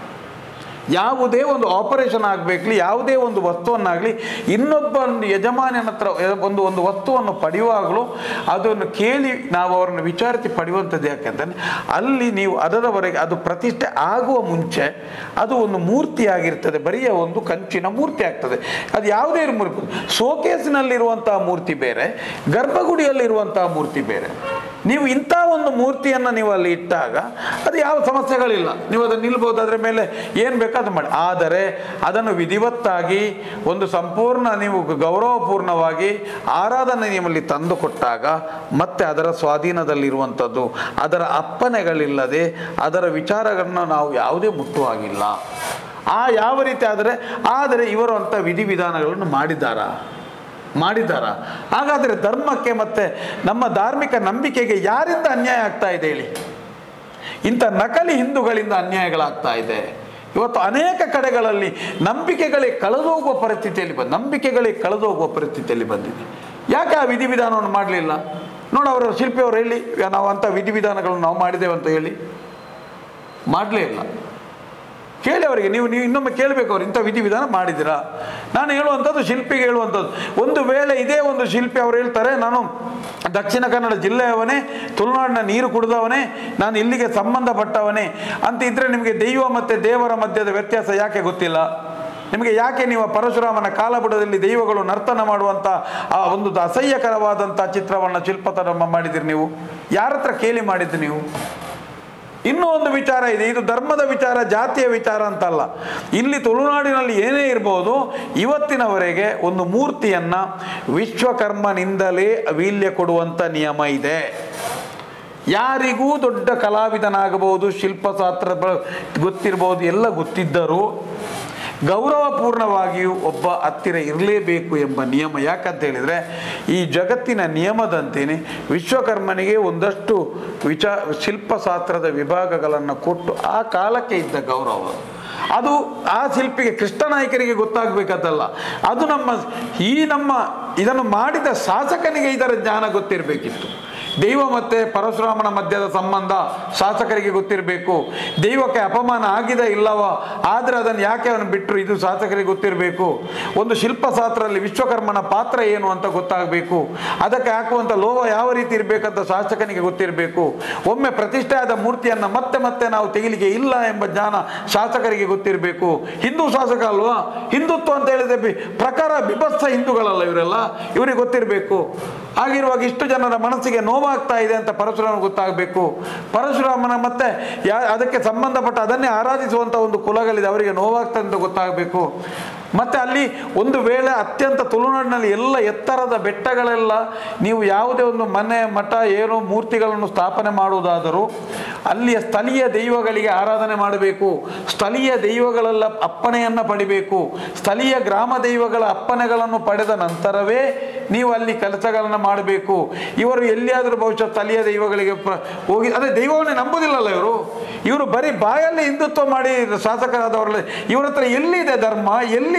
ಯಾವುದೇ ಒಂದು ಆಪರೇಷನ್ ಆಗಬೇಕಲಿ ಯಾವುದೇ ಒಂದು ವಸ್ತುವನ್ನಾಗಲಿ ಇನ್ನೊಬ್ಬ ಒಂದು ಯಜಮಾನನ ಹತ್ರ ಒಂದು ಒಂದು ವಸ್ತುವನ್ನು ಪಡೆಯುವಾಗಲೂ ಅದನ್ನು ಕೇಳಿ ನಾವು ಅವರನ್ನು ವಿಚಾರಿಸಿ ಪಡೆಯುವಂಥದ್ದು ಯಾಕೆಂತಂದರೆ ಅಲ್ಲಿ ನೀವು ಅದರವರೆಗೆ ಅದು ಪ್ರತಿಷ್ಠೆ ಆಗುವ ಮುಂಚೆ ಅದು ಒಂದು ಮೂರ್ತಿ ಆಗಿರ್ತದೆ ಬರಿಯ ಒಂದು ಕಂಚಿನ ಮೂರ್ತಿ ಆಗ್ತದೆ ಅದು ಯಾವುದೇ ಮೂರ್ತಿ ಶೋಕೇಸಿನಲ್ಲಿರುವಂತಹ ಮೂರ್ತಿ ಬೇರೆ ಗರ್ಭಗುಡಿಯಲ್ಲಿರುವಂತಹ ಮೂರ್ತಿ ಬೇರೆ ನೀವು ಇಂಥ ಒಂದು ಮೂರ್ತಿಯನ್ನು ನೀವು ಅಲ್ಲಿ ಇಟ್ಟಾಗ ಅದು ಯಾವ ಸಮಸ್ಯೆಗಳಿಲ್ಲ ನೀವು ಅದನ್ನು ನಿಲ್ಬೋದು ಅದರ ಮೇಲೆ ಏನು ಬೇಕಾದ್ರೂ ಮಾಡಿ ಆದರೆ ಅದನ್ನು ವಿಧಿವತ್ತಾಗಿ ಒಂದು ಸಂಪೂರ್ಣ ನೀವು ಗೌರವಪೂರ್ಣವಾಗಿ ಆರಾಧನೆ ನಿಮ್ಮಲ್ಲಿ ತಂದು ಕೊಟ್ಟಾಗ ಮತ್ತೆ ಅದರ ಸ್ವಾಧೀನದಲ್ಲಿರುವಂಥದ್ದು ಅದರ ಅಪ್ಪನೆಗಳಿಲ್ಲದೆ ಅದರ ವಿಚಾರಗಳನ್ನು ನಾವು ಯಾವುದೇ ಮುಟ್ಟುವಾಗಿಲ್ಲ ಆ ಯಾವ ರೀತಿ ಆದರೆ ಆದರೆ ಇವರು ಅಂಥ ವಿಧಿವಿಧಾನಗಳನ್ನು ಮಾಡಿದ್ದಾರಾ ಮಾಡಿದ್ದಾರ ಹಾಗಾದರೆ ಧರ್ಮಕ್ಕೆ ಮತ್ತೆ ನಮ್ಮ ಧಾರ್ಮಿಕ ನಂಬಿಕೆಗೆ ಯಾರಿಂದ ಅನ್ಯಾಯ ಆಗ್ತಾ ಇದೆ ಹೇಳಿ ಇಂಥ ನಕಲಿ ಹಿಂದೂಗಳಿಂದ ಅನ್ಯಾಯಗಳಾಗ್ತಾ ಇದೆ ಇವತ್ತು ಅನೇಕ ಕಡೆಗಳಲ್ಲಿ ನಂಬಿಕೆಗಳೇ ಕಳೆದೋಗುವ ಪರಿಸ್ಥಿತಿಯಲ್ಲಿ ಬಂದ ನಂಬಿಕೆಗಳೇ ಕಳೆದೋಗುವ ಪರಿಸ್ಥಿತಿಯಲ್ಲಿ ಬಂದಿದೆ ಯಾಕೆ ಆ ವಿಧಿವಿಧಾನವನ್ನು ಮಾಡಲಿಲ್ಲ ನೋಡು ಅವರು ಶಿಲ್ಪಿಯವರು ಹೇಳಿ ನಾವು ಅಂಥ ವಿಧಿವಿಧಾನಗಳನ್ನು ನಾವು ಮಾಡಿದ್ದೇವೆ ಅಂತ ಹೇಳಿ ಮಾಡಲೇ ಇಲ್ಲ ಕೇಳಿ ಅವರಿಗೆ ನೀವು ನೀವು ಇನ್ನೊಮ್ಮೆ ಕೇಳಬೇಕು ಅವ್ರು ಇಂಥ ವಿಧಿವಿಧಾನ ಮಾಡಿದ್ದೀರಾ ನಾನು ಹೇಳುವಂಥದ್ದು ಶಿಲ್ಪಿಗೆ ಹೇಳುವಂಥದ್ದು ಒಂದು ವೇಳೆ ಇದೇ ಒಂದು ಶಿಲ್ಪಿ ಅವ್ರು ಹೇಳ್ತಾರೆ ನಾನು ದಕ್ಷಿಣ ಕನ್ನಡ ಜಿಲ್ಲೆಯವನೇ ತುಳುನಾಡಿನ ನೀರು ಕುಡಿದವನೇ ನಾನು ಇಲ್ಲಿಗೆ ಸಂಬಂಧಪಟ್ಟವನೇ ಅಂತ ಇದ್ದರೆ ನಿಮಗೆ ದೈವ ಮತ್ತು ದೇವರ ಮಧ್ಯದ ವ್ಯತ್ಯಾಸ ಯಾಕೆ ಗೊತ್ತಿಲ್ಲ ನಿಮಗೆ ಯಾಕೆ ನೀವು ಪರಶುರಾಮನ ಕಾಲಬುಡದಲ್ಲಿ ದೈವಗಳು ನರ್ತನ ಮಾಡುವಂಥ ಆ ಒಂದು ಅಸಹ್ಯಕರವಾದಂಥ ಚಿತ್ರವನ್ನು ಶಿಲ್ಪತರ ಮಾಡಿದಿರಿ ನೀವು ಯಾರ ಹತ್ರ ಕೇಳಿ ಮಾಡಿದ್ದು ನೀವು ಇನ್ನೂ ಒಂದು ವಿಚಾರ ಇದೆ ಇದು ಧರ್ಮದ ವಿಚಾರ ಜಾತಿಯ ವಿಚಾರ ಅಂತಲ್ಲ ಇಲ್ಲಿ ತುಳುನಾಡಿನಲ್ಲಿ ಏನೇ ಇರ್ಬೋದು ಇವತ್ತಿನವರೆಗೆ ಒಂದು ಮೂರ್ತಿಯನ್ನು ವಿಶ್ವಕರ್ಮನಿಂದಲೇ ವೀಲ್ಯ ಕೊಡುವಂಥ ನಿಯಮ ಇದೆ ಯಾರಿಗೂ ದೊಡ್ಡ ಕಲಾವಿದನಾಗಬಹುದು ಶಿಲ್ಪಶಾಸ್ತ್ರ ಗೊತ್ತಿರ್ಬೋದು ಎಲ್ಲ ಗೊತ್ತಿದ್ದರೂ ಗೌರವಪೂರ್ಣವಾಗಿಯೂ ಒಬ್ಬ ಹತ್ತಿರ ಇರಲೇಬೇಕು ಎಂಬ ನಿಯಮ ಯಾಕಂತ ಹೇಳಿದರೆ ಈ ಜಗತ್ತಿನ ನಿಯಮದಂತೆಯೇ ವಿಶ್ವಕರ್ಮನಿಗೆ ಒಂದಷ್ಟು ವಿಚಾ ಶಿಲ್ಪಶಾಸ್ತ್ರದ ವಿಭಾಗಗಳನ್ನು ಕೊಟ್ಟು ಆ ಕಾಲಕ್ಕೆ ಇದ್ದ ಗೌರವ ಅದು ಆ ಶಿಲ್ಪಿಗೆ ಕೃಷ್ಣನಾಯಕರಿಗೆ ಗೊತ್ತಾಗಬೇಕಂತಲ್ಲ ಅದು ನಮ್ಮ ಈ ನಮ್ಮ ಇದನ್ನು ಮಾಡಿದ ಶಾಸಕನಿಗೆ ಇದರ ಜ್ಞಾನ ಗೊತ್ತಿರಬೇಕಿತ್ತು ದೈವ ಮತ್ತು ಪರಶುರಾಮನ ಮಧ್ಯದ ಸಂಬಂಧ ಶಾಸಕರಿಗೆ ಗೊತ್ತಿರಬೇಕು ದೈವಕ್ಕೆ ಅಪಮಾನ ಆಗಿದೆ ಇಲ್ಲವ ಆದರೆ ಅದನ್ನು ಯಾಕೆ ಅವನು ಬಿಟ್ಟರು ಇದು ಶಾಸಕರಿಗೆ ಗೊತ್ತಿರಬೇಕು ಒಂದು ಶಿಲ್ಪಶಾಸ್ತ್ರದಲ್ಲಿ ವಿಶ್ವಕರ್ಮನ ಪಾತ್ರ ಏನು ಅಂತ ಗೊತ್ತಾಗಬೇಕು ಅದಕ್ಕೆ ಹಾಕುವಂಥ ಲೋಹ ಯಾವ ರೀತಿ ಇರಬೇಕಂತ ಶಾಸಕನಿಗೆ ಗೊತ್ತಿರಬೇಕು ಒಮ್ಮೆ ಪ್ರತಿಷ್ಠೆ ಆದ ಮೂರ್ತಿಯನ್ನು ಮತ್ತೆ ಮತ್ತೆ ನಾವು ತೆಗಿಲಿಕ್ಕೆ ಇಲ್ಲ ಎಂಬ ಜ್ಞಾನ ಶಾಸಕರಿಗೆ ಗೊತ್ತಿರಬೇಕು ಹಿಂದೂ ಶಾಸಕ ಅಲ್ವಾ ಹಿಂದುತ್ವ ಅಂತ ಹೇಳಿದ್ರೆ ಬಿ- ಪ್ರಕಾರ ಬಿಭತ್ಸ ಹಿಂದೂಗಳಲ್ಲ ಇವರೆಲ್ಲ ಇವರಿಗೆ ಗೊತ್ತಿರಬೇಕು ಆಗಿರುವಾಗ ಇಷ್ಟು ಜನರ ಮನಸ್ಸಿಗೆ ನೋವಾಗ್ತಾ ಇದೆ ಅಂತ ಪರಶುರಾಮ ಗೊತ್ತಾಗಬೇಕು ಪರಶುರಾಮನ ಮತ್ತೆ ಯಾ ಅದಕ್ಕೆ ಸಂಬಂಧಪಟ್ಟ ಅದನ್ನೇ ಆರಾಧಿಸುವಂಥ ಒಂದು ಕುಲಗಳಿದೆ ಅವರಿಗೆ ನೋವಾಗ್ತದೆ ಅಂತ ಗೊತ್ತಾಗಬೇಕು ಮತ್ತೆ ಅಲ್ಲಿ ಒಂದು ವೇಳೆ ಅತ್ಯಂತ ತುಳುನಾಡಿನಲ್ಲಿ ಎಲ್ಲ ಎತ್ತರದ ಬೆಟ್ಟಗಳೆಲ್ಲ ನೀವು ಯಾವುದೇ ಒಂದು ಮನೆ ಮಠ ಏನೋ ಮೂರ್ತಿಗಳನ್ನು ಸ್ಥಾಪನೆ ಮಾಡುವುದಾದರೂ ಅಲ್ಲಿಯ ಸ್ಥಳೀಯ ದೈವಗಳಿಗೆ ಆರಾಧನೆ ಮಾಡಬೇಕು ಸ್ಥಳೀಯ ದೈವಗಳೆಲ್ಲ ಅಪ್ಪಣೆಯನ್ನು ಪಡಿಬೇಕು ಸ್ಥಳೀಯ ಗ್ರಾಮ ದೈವಗಳ ಅಪ್ಪಣೆಗಳನ್ನು ಪಡೆದ ನಂತರವೇ ನೀವು ಅಲ್ಲಿ ಕೆಲಸಗಳನ್ನು ಮಾಡಬೇಕು ಇವರು ಎಲ್ಲಿಯಾದರೂ ಬಹುಶಃ ಸ್ಥಳೀಯ ದೈವಗಳಿಗೆ ಪ್ರ ಹೋಗಿ ಅದೇ ದೈವವನ್ನೇ ನಂಬುದಿಲ್ಲಲ್ಲ ಇವರು ಇವರು ಬರೀ ಬಾಯಲ್ಲಿ ಹಿಂದುತ್ವ ಮಾಡಿ ಶಾಸಕರಾದವರಲ್ಲಿ ಇವ್ರ ಹತ್ರ ಎಲ್ಲಿದೆ ಧರ್ಮ ಎಲ್ಲಿ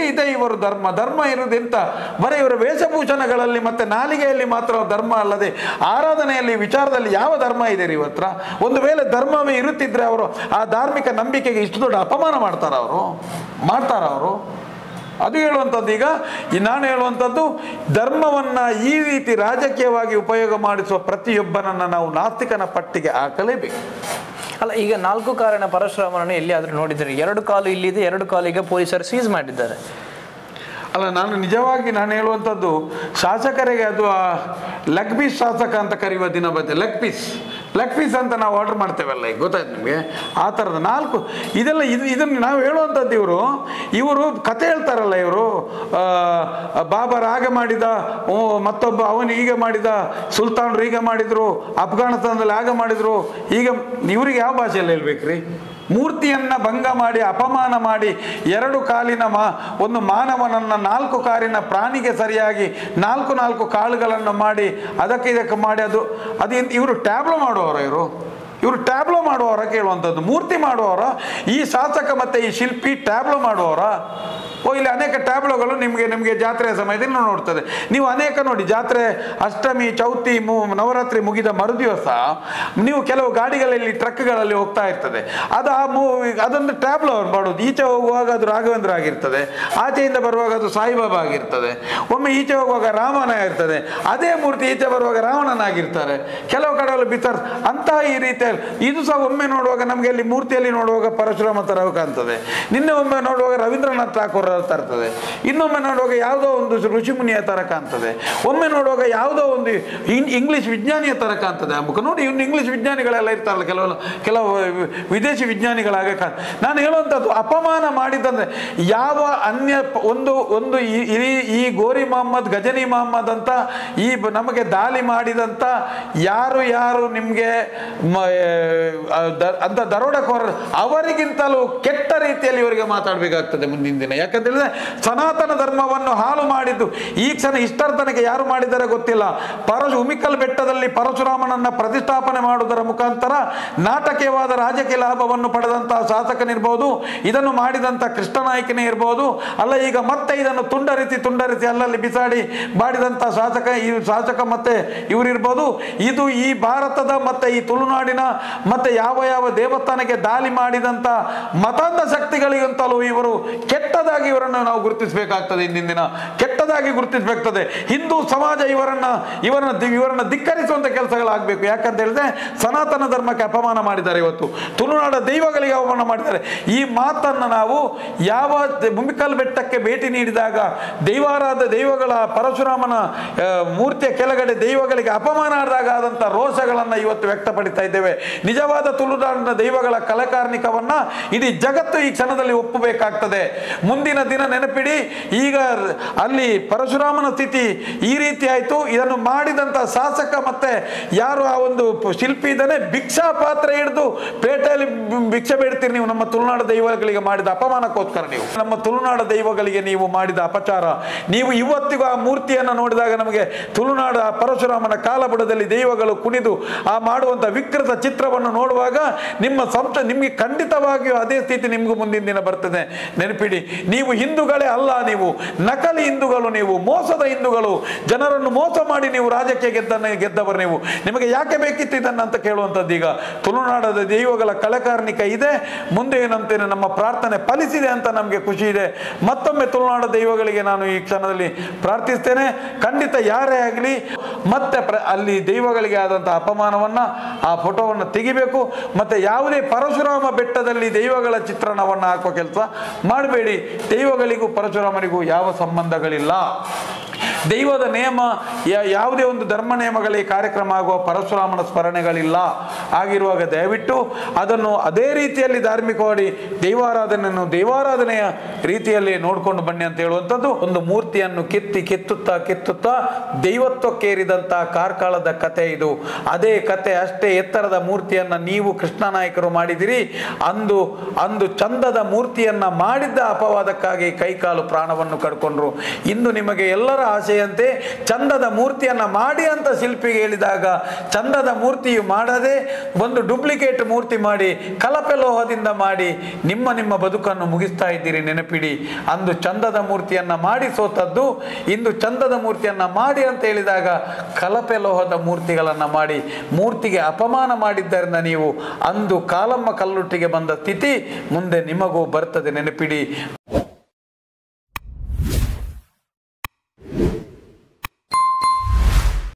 ಎಲ್ಲಿ ಇದೆ ಇವರು ಧರ್ಮ ಧರ್ಮ ಇರುವುದೆಂತ ಬರೀ ಇವರ ವೇಷಭೂಷಣಗಳಲ್ಲಿ ಮತ್ತೆ ನಾಲಿಗೆಯಲ್ಲಿ ಮಾತ್ರ ಧರ್ಮ ಅಲ್ಲದೆ ಆರಾಧನೆಯಲ್ಲಿ ವಿಚಾರದಲ್ಲಿ ಯಾವ ಧರ್ಮ ಇದೆ ರೀ ಇವತ್ರ ಒಂದು ವೇಳೆ ಧರ್ಮವೇ ಇರುತ್ತಿದ್ರೆ ಅವರು ಆ ಧಾರ್ಮಿಕ ನಂಬಿಕೆಗೆ ಇಷ್ಟು ದೊಡ್ಡ ಅಪಮಾನ ಮಾಡ್ತಾರ ಅವರು ಮಾಡ್ತಾರ ಅವರು ಅದು ಹೇಳುವಂಥದ್ದು ಈಗ ಈ ನಾನು ಹೇಳುವಂಥದ್ದು ಧರ್ಮವನ್ನ ಈ ರೀತಿ ರಾಜಕೀಯವಾಗಿ ಉಪಯೋಗ ಮಾಡಿಸುವ ಪ್ರತಿಯೊಬ್ಬನನ್ನ ನಾವು ನಾಸ್ತಿಕನ ಪಟ್ಟಿಗೆ ಹಾಕಲೇಬೇಕು
ಅಲ್ಲ ಈಗ ನಾಲ್ಕು ಕಾರಣ ಪರಶುರಾಮನನ್ನು ಎಲ್ಲಿಯಾದ್ರೂ ನೋಡಿದ್ದೀರಿ ಎರಡು ಕಾಲು ಇಲ್ಲಿದೆ ಎರಡು ಕಾಲು ಈಗ ಪೊಲೀಸರು ಸೀಸ್ ಮಾಡಿದ್ದಾರೆ
ಅಲ್ಲ ನಾನು ನಿಜವಾಗಿ ನಾನು ಹೇಳುವಂಥದ್ದು ಶಾಸಕರಿಗೆ ಅದು ಆ ಲೆಗ್ ಪೀಸ್ ಶಾಸಕ ಅಂತ ಕರೆಯುವ ದಿನ ಬಂದೆ ಲೆಗ್ ಪೀಸ್ ಲೆಗ್ ಪೀಸ್ ಅಂತ ನಾವು ಆರ್ಡರ್ ಮಾಡ್ತೇವಲ್ಲ ಈಗ ಗೊತ್ತಾಯ್ತು ನಿಮಗೆ ಆ ಥರದ ನಾಲ್ಕು ಇದೆಲ್ಲ ಇದು ಇದನ್ನು ನಾವು ಹೇಳುವಂಥದ್ದು ಇವರು ಇವರು ಕತೆ ಹೇಳ್ತಾರಲ್ಲ ಇವರು ಬಾಬರ್ ಹಾಗೆ ಮಾಡಿದ ಓ, ಮತ್ತೊಬ್ಬ ಅವನು ಹೀಗೆ ಮಾಡಿದ ಸುಲ್ತಾನ್ರು ಹೀಗೆ ಮಾಡಿದ್ರು ಅಫ್ಘಾನಿಸ್ತಾನದಲ್ಲಿ ಹಾಗೆ ಮಾಡಿದ್ರು ಈಗ ಇವ್ರಿಗೆ ಯಾವ ಭಾಷೆಯಲ್ಲಿ ಹೇಳ್ಬೇಕ್ರಿ ಮೂರ್ತಿಯನ್ನ ಭಂಗ ಮಾಡಿ ಅಪಮಾನ ಮಾಡಿ ಎರಡು ಕಾಲಿನ ಮಾ ಒಂದು ಮಾನವನನ್ನ ನಾಲ್ಕು ಕಾಲಿನ ಪ್ರಾಣಿಗೆ ಸರಿಯಾಗಿ ನಾಲ್ಕು ನಾಲ್ಕು ಕಾಳುಗಳನ್ನು ಮಾಡಿ ಅದಕ್ಕೆ ಇದಕ್ಕೆ ಮಾಡಿ ಅದು ಅದು ಇವರು ಟ್ಯಾಬ್ಲೋ ಮಾಡುವವರ ಇವರು ಇವರು ಟ್ಯಾಬ್ಲೋ ಮಾಡುವವರ ಕೇಳುವಂಥದ್ದು ಮೂರ್ತಿ ಮಾಡುವವರ ಈ ಶಾಸಕ ಮತ್ತೆ ಈ ಶಿಲ್ಪಿ ಟ್ಯಾಬ್ಲೋ ಮಾಡುವವರ ಓ ಇಲ್ಲಿ ಅನೇಕ ಟ್ಯಾಬ್ಲೋಗಳು ನಿಮಗೆ ನಿಮಗೆ ಜಾತ್ರೆಯ ಸಮಯದಲ್ಲಿ ನೋಡ್ತದೆ ನೀವು ಅನೇಕ ನೋಡಿ ಜಾತ್ರೆ ಅಷ್ಟಮಿ ಚೌತಿ ಮು ನವರಾತ್ರಿ ಮುಗಿದ ಮರುದಿವಸ ನೀವು ಕೆಲವು ಗಾಡಿಗಳಲ್ಲಿ ಟ್ರಕ್ಗಳಲ್ಲಿ ಹೋಗ್ತಾ ಇರ್ತದೆ ಅದು ಆ ಮೂ ಅದೊಂದು ಟ್ಯಾಬ್ಲೋ ಅವ್ರು ಮಾಡೋದು ಈಚೆ ಹೋಗುವಾಗ ಅದು ರಾಘವೇಂದ್ರ ಆಗಿರ್ತದೆ ಆಚೆಯಿಂದ ಬರುವಾಗ ಅದು ಸಾಯಿಬಾಬಾ ಆಗಿರ್ತದೆ ಒಮ್ಮೆ ಈಚೆ ಹೋಗುವಾಗ ರಾಮನ ಇರ್ತದೆ ಅದೇ ಮೂರ್ತಿ ಈಚೆ ಬರುವಾಗ ರಾವಣನಾಗಿರ್ತಾರೆ ಕೆಲವು ಕಡೆಯಲ್ಲಿ ಬಿತ್ತರ್ ಅಂತಹ ಈ ರೀತಿಯಲ್ಲಿ ಇದು ಸಹ ಒಮ್ಮೆ ನೋಡುವಾಗ ನಮಗೆ ಅಲ್ಲಿ ಮೂರ್ತಿಯಲ್ಲಿ ನೋಡುವಾಗ ಪರಶುರಾಮ ತರ ಕಾಣ್ತದೆ ನಿನ್ನೆ ಒಮ್ಮೆ ನೋಡುವಾಗ ರವೀಂದ್ರನಾಥ್ ಠಾಕೂರ್ ತರ ಇರ್ತದೆ ಇನ್ನೊಮ್ಮೆ ನೋಡುವಾಗ ಯಾವುದೋ ಒಂದು ಋಷಿಮುನಿಯ ತರ ಕಾಣ್ತದೆ ಒಮ್ಮೆ ನೋಡುವಾಗ ಯಾವುದೋ ಒಂದು ಇನ್- ಇಂಗ್ಲಿಷ್ ವಿಜ್ಞಾನಿಯ ತರ ಕಾಣ್ತದೆ ಆ ಮುಖ ನೋಡಿ ಇನ್ನು ಇಂಗ್ಲಿಷ್ ವಿಜ್ಞಾನಿಗಳೆಲ್ಲ ಇರ್ತಾರಲ್ಲ ಕೆಲವು ಕೆಲವು ವಿ- ವಿದೇಶಿ ವಿಜ್ಞಾನಿಗಳಾಗೆ ಕಾಣ್ ನಾನು ಹೇಳುವಂಥದ್ದು ಅಪಮಾನ ಮಾಡಿದಂದ್ರೆ ಯಾವ ಅನ್ಯ ಪ- ಒಂದು ಒಂದು ಈ- ಇಡೀ ಈ ಗೋರಿ ಮೊಹಮ್ಮದ್ ಗಜನಿ ಮೊಹಮ್ಮದ್ ಅಂತ ಈ ಬ- ನಮಗೆ ದಾಳಿ ಮಾಡಿದಂಥ ಯಾರು ಯಾರು ನಿಮಗೆ ಅಂತ ದರೋಡಕೋರ ಅವರಿಗಿಂತಲೂ ಕೆಟ್ಟ ರೀತಿಯಲ್ಲಿ ಇವರಿಗೆ ಮಾತಾಡಬೇಕಾಗ್ತದೆ ಮುಂದಿನ ದಿನ ಯಾಕಂತ ಹೇಳಿದ್ರೆ ಸನಾತನ ಧರ್ಮವನ್ನು ಹಾಳು ಮಾಡಿದ್ದು ಈ ಕ್ಷಣ ಇಷ್ಟರ ತನಕ ಯಾರು ಮಾಡಿದ್ದಾರೆ ಗೊತ್ತಿಲ್ಲ ಪರಶು ಉಮಿಕಲ್ ಬೆಟ್ಟದಲ್ಲಿ ಪರಶುರಾಮನನ್ನ ಪ್ರತಿಷ್ಠಾಪನೆ ಮಾಡುವುದರ ಮುಖಾಂತರ ನಾಟಕೀಯವಾದ ರಾಜಕೀಯ ಲಾಭವನ್ನು ಪಡೆದಂತಹ ಶಾಸಕನಿರ್ಬೋದು ಇದನ್ನು ಮಾಡಿದಂಥ ಕೃಷ್ಣನಾಯಕನೇ ಇರ್ಬೋದು ಅಲ್ಲ ಈಗ ಮತ್ತೆ ಇದನ್ನು ತುಂಡರಿಸಿ ತುಂಡರಿಸಿ ಅಲ್ಲಲ್ಲಿ ಬಿಸಾಡಿ ಮಾಡಿದಂಥ ಶಾಸಕ ಈ ಶಾಸಕ ಮತ್ತೆ ಇವರಿರ್ಬೋದು ಇದು ಈ ಭಾರತದ ಮತ್ತೆ ಈ ತುಳುನಾಡಿನ ಮತ್ತೆ ಯಾವ ಯಾವ ದೇವಸ್ಥಾನಕ್ಕೆ ದಾಳಿ ಮಾಡಿದಂಥ ಮತಾಂಧ ಶಕ್ತಿಗಳಿಗಂತಲೂ ಇವರು ಕೆಟ್ಟದಾಗಿ ಇವರನ್ನು ನಾವು ಗುರುತಿಸಬೇಕಾಗ್ತದೆ ಇಂದಿನ ದಿನ ಕೆಟ್ಟದಾಗಿ ಗುರುತಿಸಬೇಕಾಗ್ತದೆ ಹಿಂದೂ ಸಮಾಜ ಇವರನ್ನ ಇವರನ್ನ ದಿ- ಇವರನ್ನ ಧಿಕ್ಕರಿಸುವಂತ ಕೆಲಸಗಳಾಗಬೇಕು ಯಾಕಂತ ಹೇಳಿದ್ರೆ ಸನಾತನ ಧರ್ಮಕ್ಕೆ ಅಪಮಾನ ಮಾಡಿದ್ದಾರೆ ಇವತ್ತು ತುಳುನಾಡ ದೈವಗಳಿಗೆ ಅವಮಾನ ಮಾಡಿದ್ದಾರೆ ಈ ಮಾತನ್ನ ನಾವು ಯಾವ ದ- ಮುಮಿಕಲ್ ಬೆಟ್ಟಕ್ಕೆ ಭೇಟಿ ನೀಡಿದಾಗ ದೈವಾರಾಧ ದೈವಗಳ ಪರಶುರಾಮನ ಆ, ಮೂರ್ತಿಯ ಕೆಳಗಡೆ ದೈವಗಳಿಗೆ ಅಪಮಾನ ಆದಾಗ ಆದಂಥ ರೋಷಗಳನ್ನು ಇವತ್ತು ವ್ಯಕ್ತಪಡಿಸ್ತಾ ಇದ್ದೇವೆ ನಿಜವಾದ ತುಳುನಾಡಿನ ದೈವಗಳ ಕಲಕಾರ್ಣಿಕವನ್ನ ಇಡೀ ಜಗತ್ತು ಈ ಕ್ಷಣದಲ್ಲಿ ಒಪ್ಪಬೇಕಾಗ್ತದೆ ಮುಂದಿನ ದಿನ ನೆನಪಿಡಿ ಈಗ ಅಲ್ಲಿ ಪರಶುರಾಮನ ಸ್ಥಿತಿ ಈ ರೀತಿ ಆಯಿತು ಇದನ್ನು ಮಾಡಿದಂಥ ಶಾಸಕ ಮತ್ತೆ ಯಾರು ಆ ಒಂದು ಪ- ಶಿಲ್ಪಿ ಇದ್ದಾನೆ ಭಿಕ್ಷಾ ಪಾತ್ರ ಹಿಡಿದು ಪೇಟೆಯಲ್ಲಿ ಬಿ- ಭಿಕ್ಷೆ ಬೇಡ್ತೀರಿ ನೀವು ನಮ್ಮ ತುಳುನಾಡ ದೈವಗಳಿಗೆ ಮಾಡಿದ ಅಪಮಾನಕ್ಕೋಸ್ಕರ ನೀವು ನಮ್ಮ ತುಳುನಾಡ ದೈವಗಳಿಗೆ ನೀವು ಮಾಡಿದ ಅಪಚಾರ ನೀವು ಇವತ್ತಿಗೂ ಆ ಮೂರ್ತಿಯನ್ನು ನೋಡಿದಾಗ ನಮಗೆ ತುಳುನಾಡ ಪರಶುರಾಮನ ಕಾಲಬುಡದಲ್ಲಿ ದೈವಗಳು ಕುಣಿದು ಆ ಮಾಡುವಂಥ ವಿಕೃತ ಚಿತ್ರವನ್ನು ನೋಡುವಾಗ ನಿಮ್ಮ ಸಂತ ನಿಮಗೆ ಖಂಡಿತವಾಗಿಯೂ ಅದೇ ಸ್ಥಿತಿ ನಿಮಗೂ ಮುಂದಿನ ದಿನ ಬರ್ತದೆ ನೆನಪಿಡಿ ನೀವು ಹಿಂದೂಗಳೇ ಅಲ್ಲ ನೀವು ನಕಲಿ ಹಿಂದೂಗಳು ನೀವು ಮೋಸದ ಹಿಂದೂಗಳು ಜನರನ್ನು ಮೋಸ ಮಾಡಿ ನೀವು ರಾಜ್ಯಕ್ಕೆ ಗೆದ್ದನ್ನ ಗೆದ್ದವರು ನೀವು ನಿಮಗೆ ಯಾಕೆ ಬೇಕಿತ್ತು ಇದನ್ನ ಅಂತ ಕೇಳುವಂಥದ್ದು ಈಗ ತುಳುನಾಡದ ದೈವಗಳ ಕಳಕಾರ್ಣಿಕ ಇದೆ ಮುಂದೆ ಏನಂತೇನೆ ನಮ್ಮ ಪ್ರಾರ್ಥನೆ ಫಲಿಸಿದೆ ಅಂತ ನಮಗೆ ಖುಷಿ ಇದೆ ಮತ್ತೊಮ್ಮೆ ತುಳುನಾಡ ದೈವಗಳಿಗೆ ನಾನು ಈ ಕ್ಷಣದಲ್ಲಿ ಪ್ರಾರ್ಥಿಸ್ತೇನೆ ಖಂಡಿತ ಯಾರೇ ಆಗಲಿ ಮತ್ತೆ ಪ್ರ ಅಲ್ಲಿ ದೈವಗಳಿಗೆ ಆದಂಥ ಅಪಮಾನವನ್ನ ಆ ಫೋಟೋವನ್ನು ತೆಗಿಬೇಕು ಮತ್ತೆ ಯಾವುದೇ ಪರಶುರಾಮ ಬೆಟ್ಟದಲ್ಲಿ ದೈವಗಳ ಚಿತ್ರಣವನ್ನು ಹಾಕುವ ಕೆಲಸ ಮಾಡಬೇಡಿ ದೈವಗಳಿಗೂ ಪರಶುರಾಮನಿಗೂ ಯಾವ ಸಂಬಂಧಗಳಿಲ್ಲ ದೈವದ ನೇಮ ಯಾ- ಯಾವುದೇ ಒಂದು ಧರ್ಮ ನೇಮಗಳಿಗೆ ಕಾರ್ಯಕ್ರಮ ಆಗುವ ಪರಶುರಾಮನ ಸ್ಮರಣೆಗಳಿಲ್ಲ ಆಗಿರುವಾಗ ದಯವಿಟ್ಟು ಅದನ್ನು ಅದೇ ರೀತಿಯಲ್ಲಿ ಧಾರ್ಮಿಕವಾಗಿ ದೈವಾರಾಧನೆಯನ್ನು ದೈವಾರಾಧನೆಯ ರೀತಿಯಲ್ಲಿ ನೋಡ್ಕೊಂಡು ಬನ್ನಿ ಅಂತ ಹೇಳುವಂಥದ್ದು ಒಂದು ಮೂರ್ತಿಯನ್ನು ಕೆತ್ತಿ ಕೆತ್ತುತ್ತಾ ಕೆತ್ತುತ್ತಾ ದೈವತ್ವಕ್ಕೇರಿದಂಥ ಕಾರ್ಕಾಳದ ಕತೆ ಇದು ಅದೇ ಕತೆ ಅಷ್ಟೇ ಎತ್ತರದ ಮೂರ್ತಿಯನ್ನ ನೀವು ಕೃಷ್ಣ ನಾಯಕರು ಮಾಡಿದಿರಿ ಅಂದು ಅಂದು ಚಂದದ ಮೂರ್ತಿಯನ್ನ ಮಾಡಿದ್ದ ಅಪವಾದಕ್ಕಾಗಿ ಕೈಕಾಲು ಪ್ರಾಣವನ್ನು ಕಡ್ಕೊಂಡ್ರು ಇಂದು ನಿಮಗೆ ಎಲ್ಲರ ಆಸೆ ಆಸೆಯಂತೆ ಚಂದದ ಮೂರ್ತಿಯನ್ನು ಮಾಡಿ ಅಂತ ಶಿಲ್ಪಿಗೆ ಹೇಳಿದಾಗ ಚಂದದ ಮೂರ್ತಿಯು ಮಾಡದೆ ಒಂದು ಡೂಪ್ಲಿಕೇಟ್ ಮೂರ್ತಿ ಮಾಡಿ ಕಲಪೆ ಲೋಹದಿಂದ ಮಾಡಿ ನಿಮ್ಮ ನಿಮ್ಮ ಬದುಕನ್ನು ಮುಗಿಸ್ತಾ ಇದ್ದೀರಿ ನೆನಪಿಡಿ ಅಂದು ಚಂದದ ಮೂರ್ತಿಯನ್ನು ಮಾಡಿ ಸೋತದ್ದು ಇಂದು ಚಂದದ ಮೂರ್ತಿಯನ್ನು ಮಾಡಿ ಅಂತ ಹೇಳಿದಾಗ ಕಲಪೆ ಲೋಹದ ಮೂರ್ತಿಗಳನ್ನು ಮಾಡಿ ಮೂರ್ತಿಗೆ ಅಪಮಾನ ಮಾಡಿದ್ದರಿಂದ ನೀವು ಅಂದು ಕಾಲಮ್ಮ ಕಲ್ಲುಟ್ಟಿಗೆ ಬಂದ ಸ್ಥಿತಿ ಮುಂದೆ ನಿಮಗೂ ಬರ್ತದೆ ನೆನಪಿಡಿ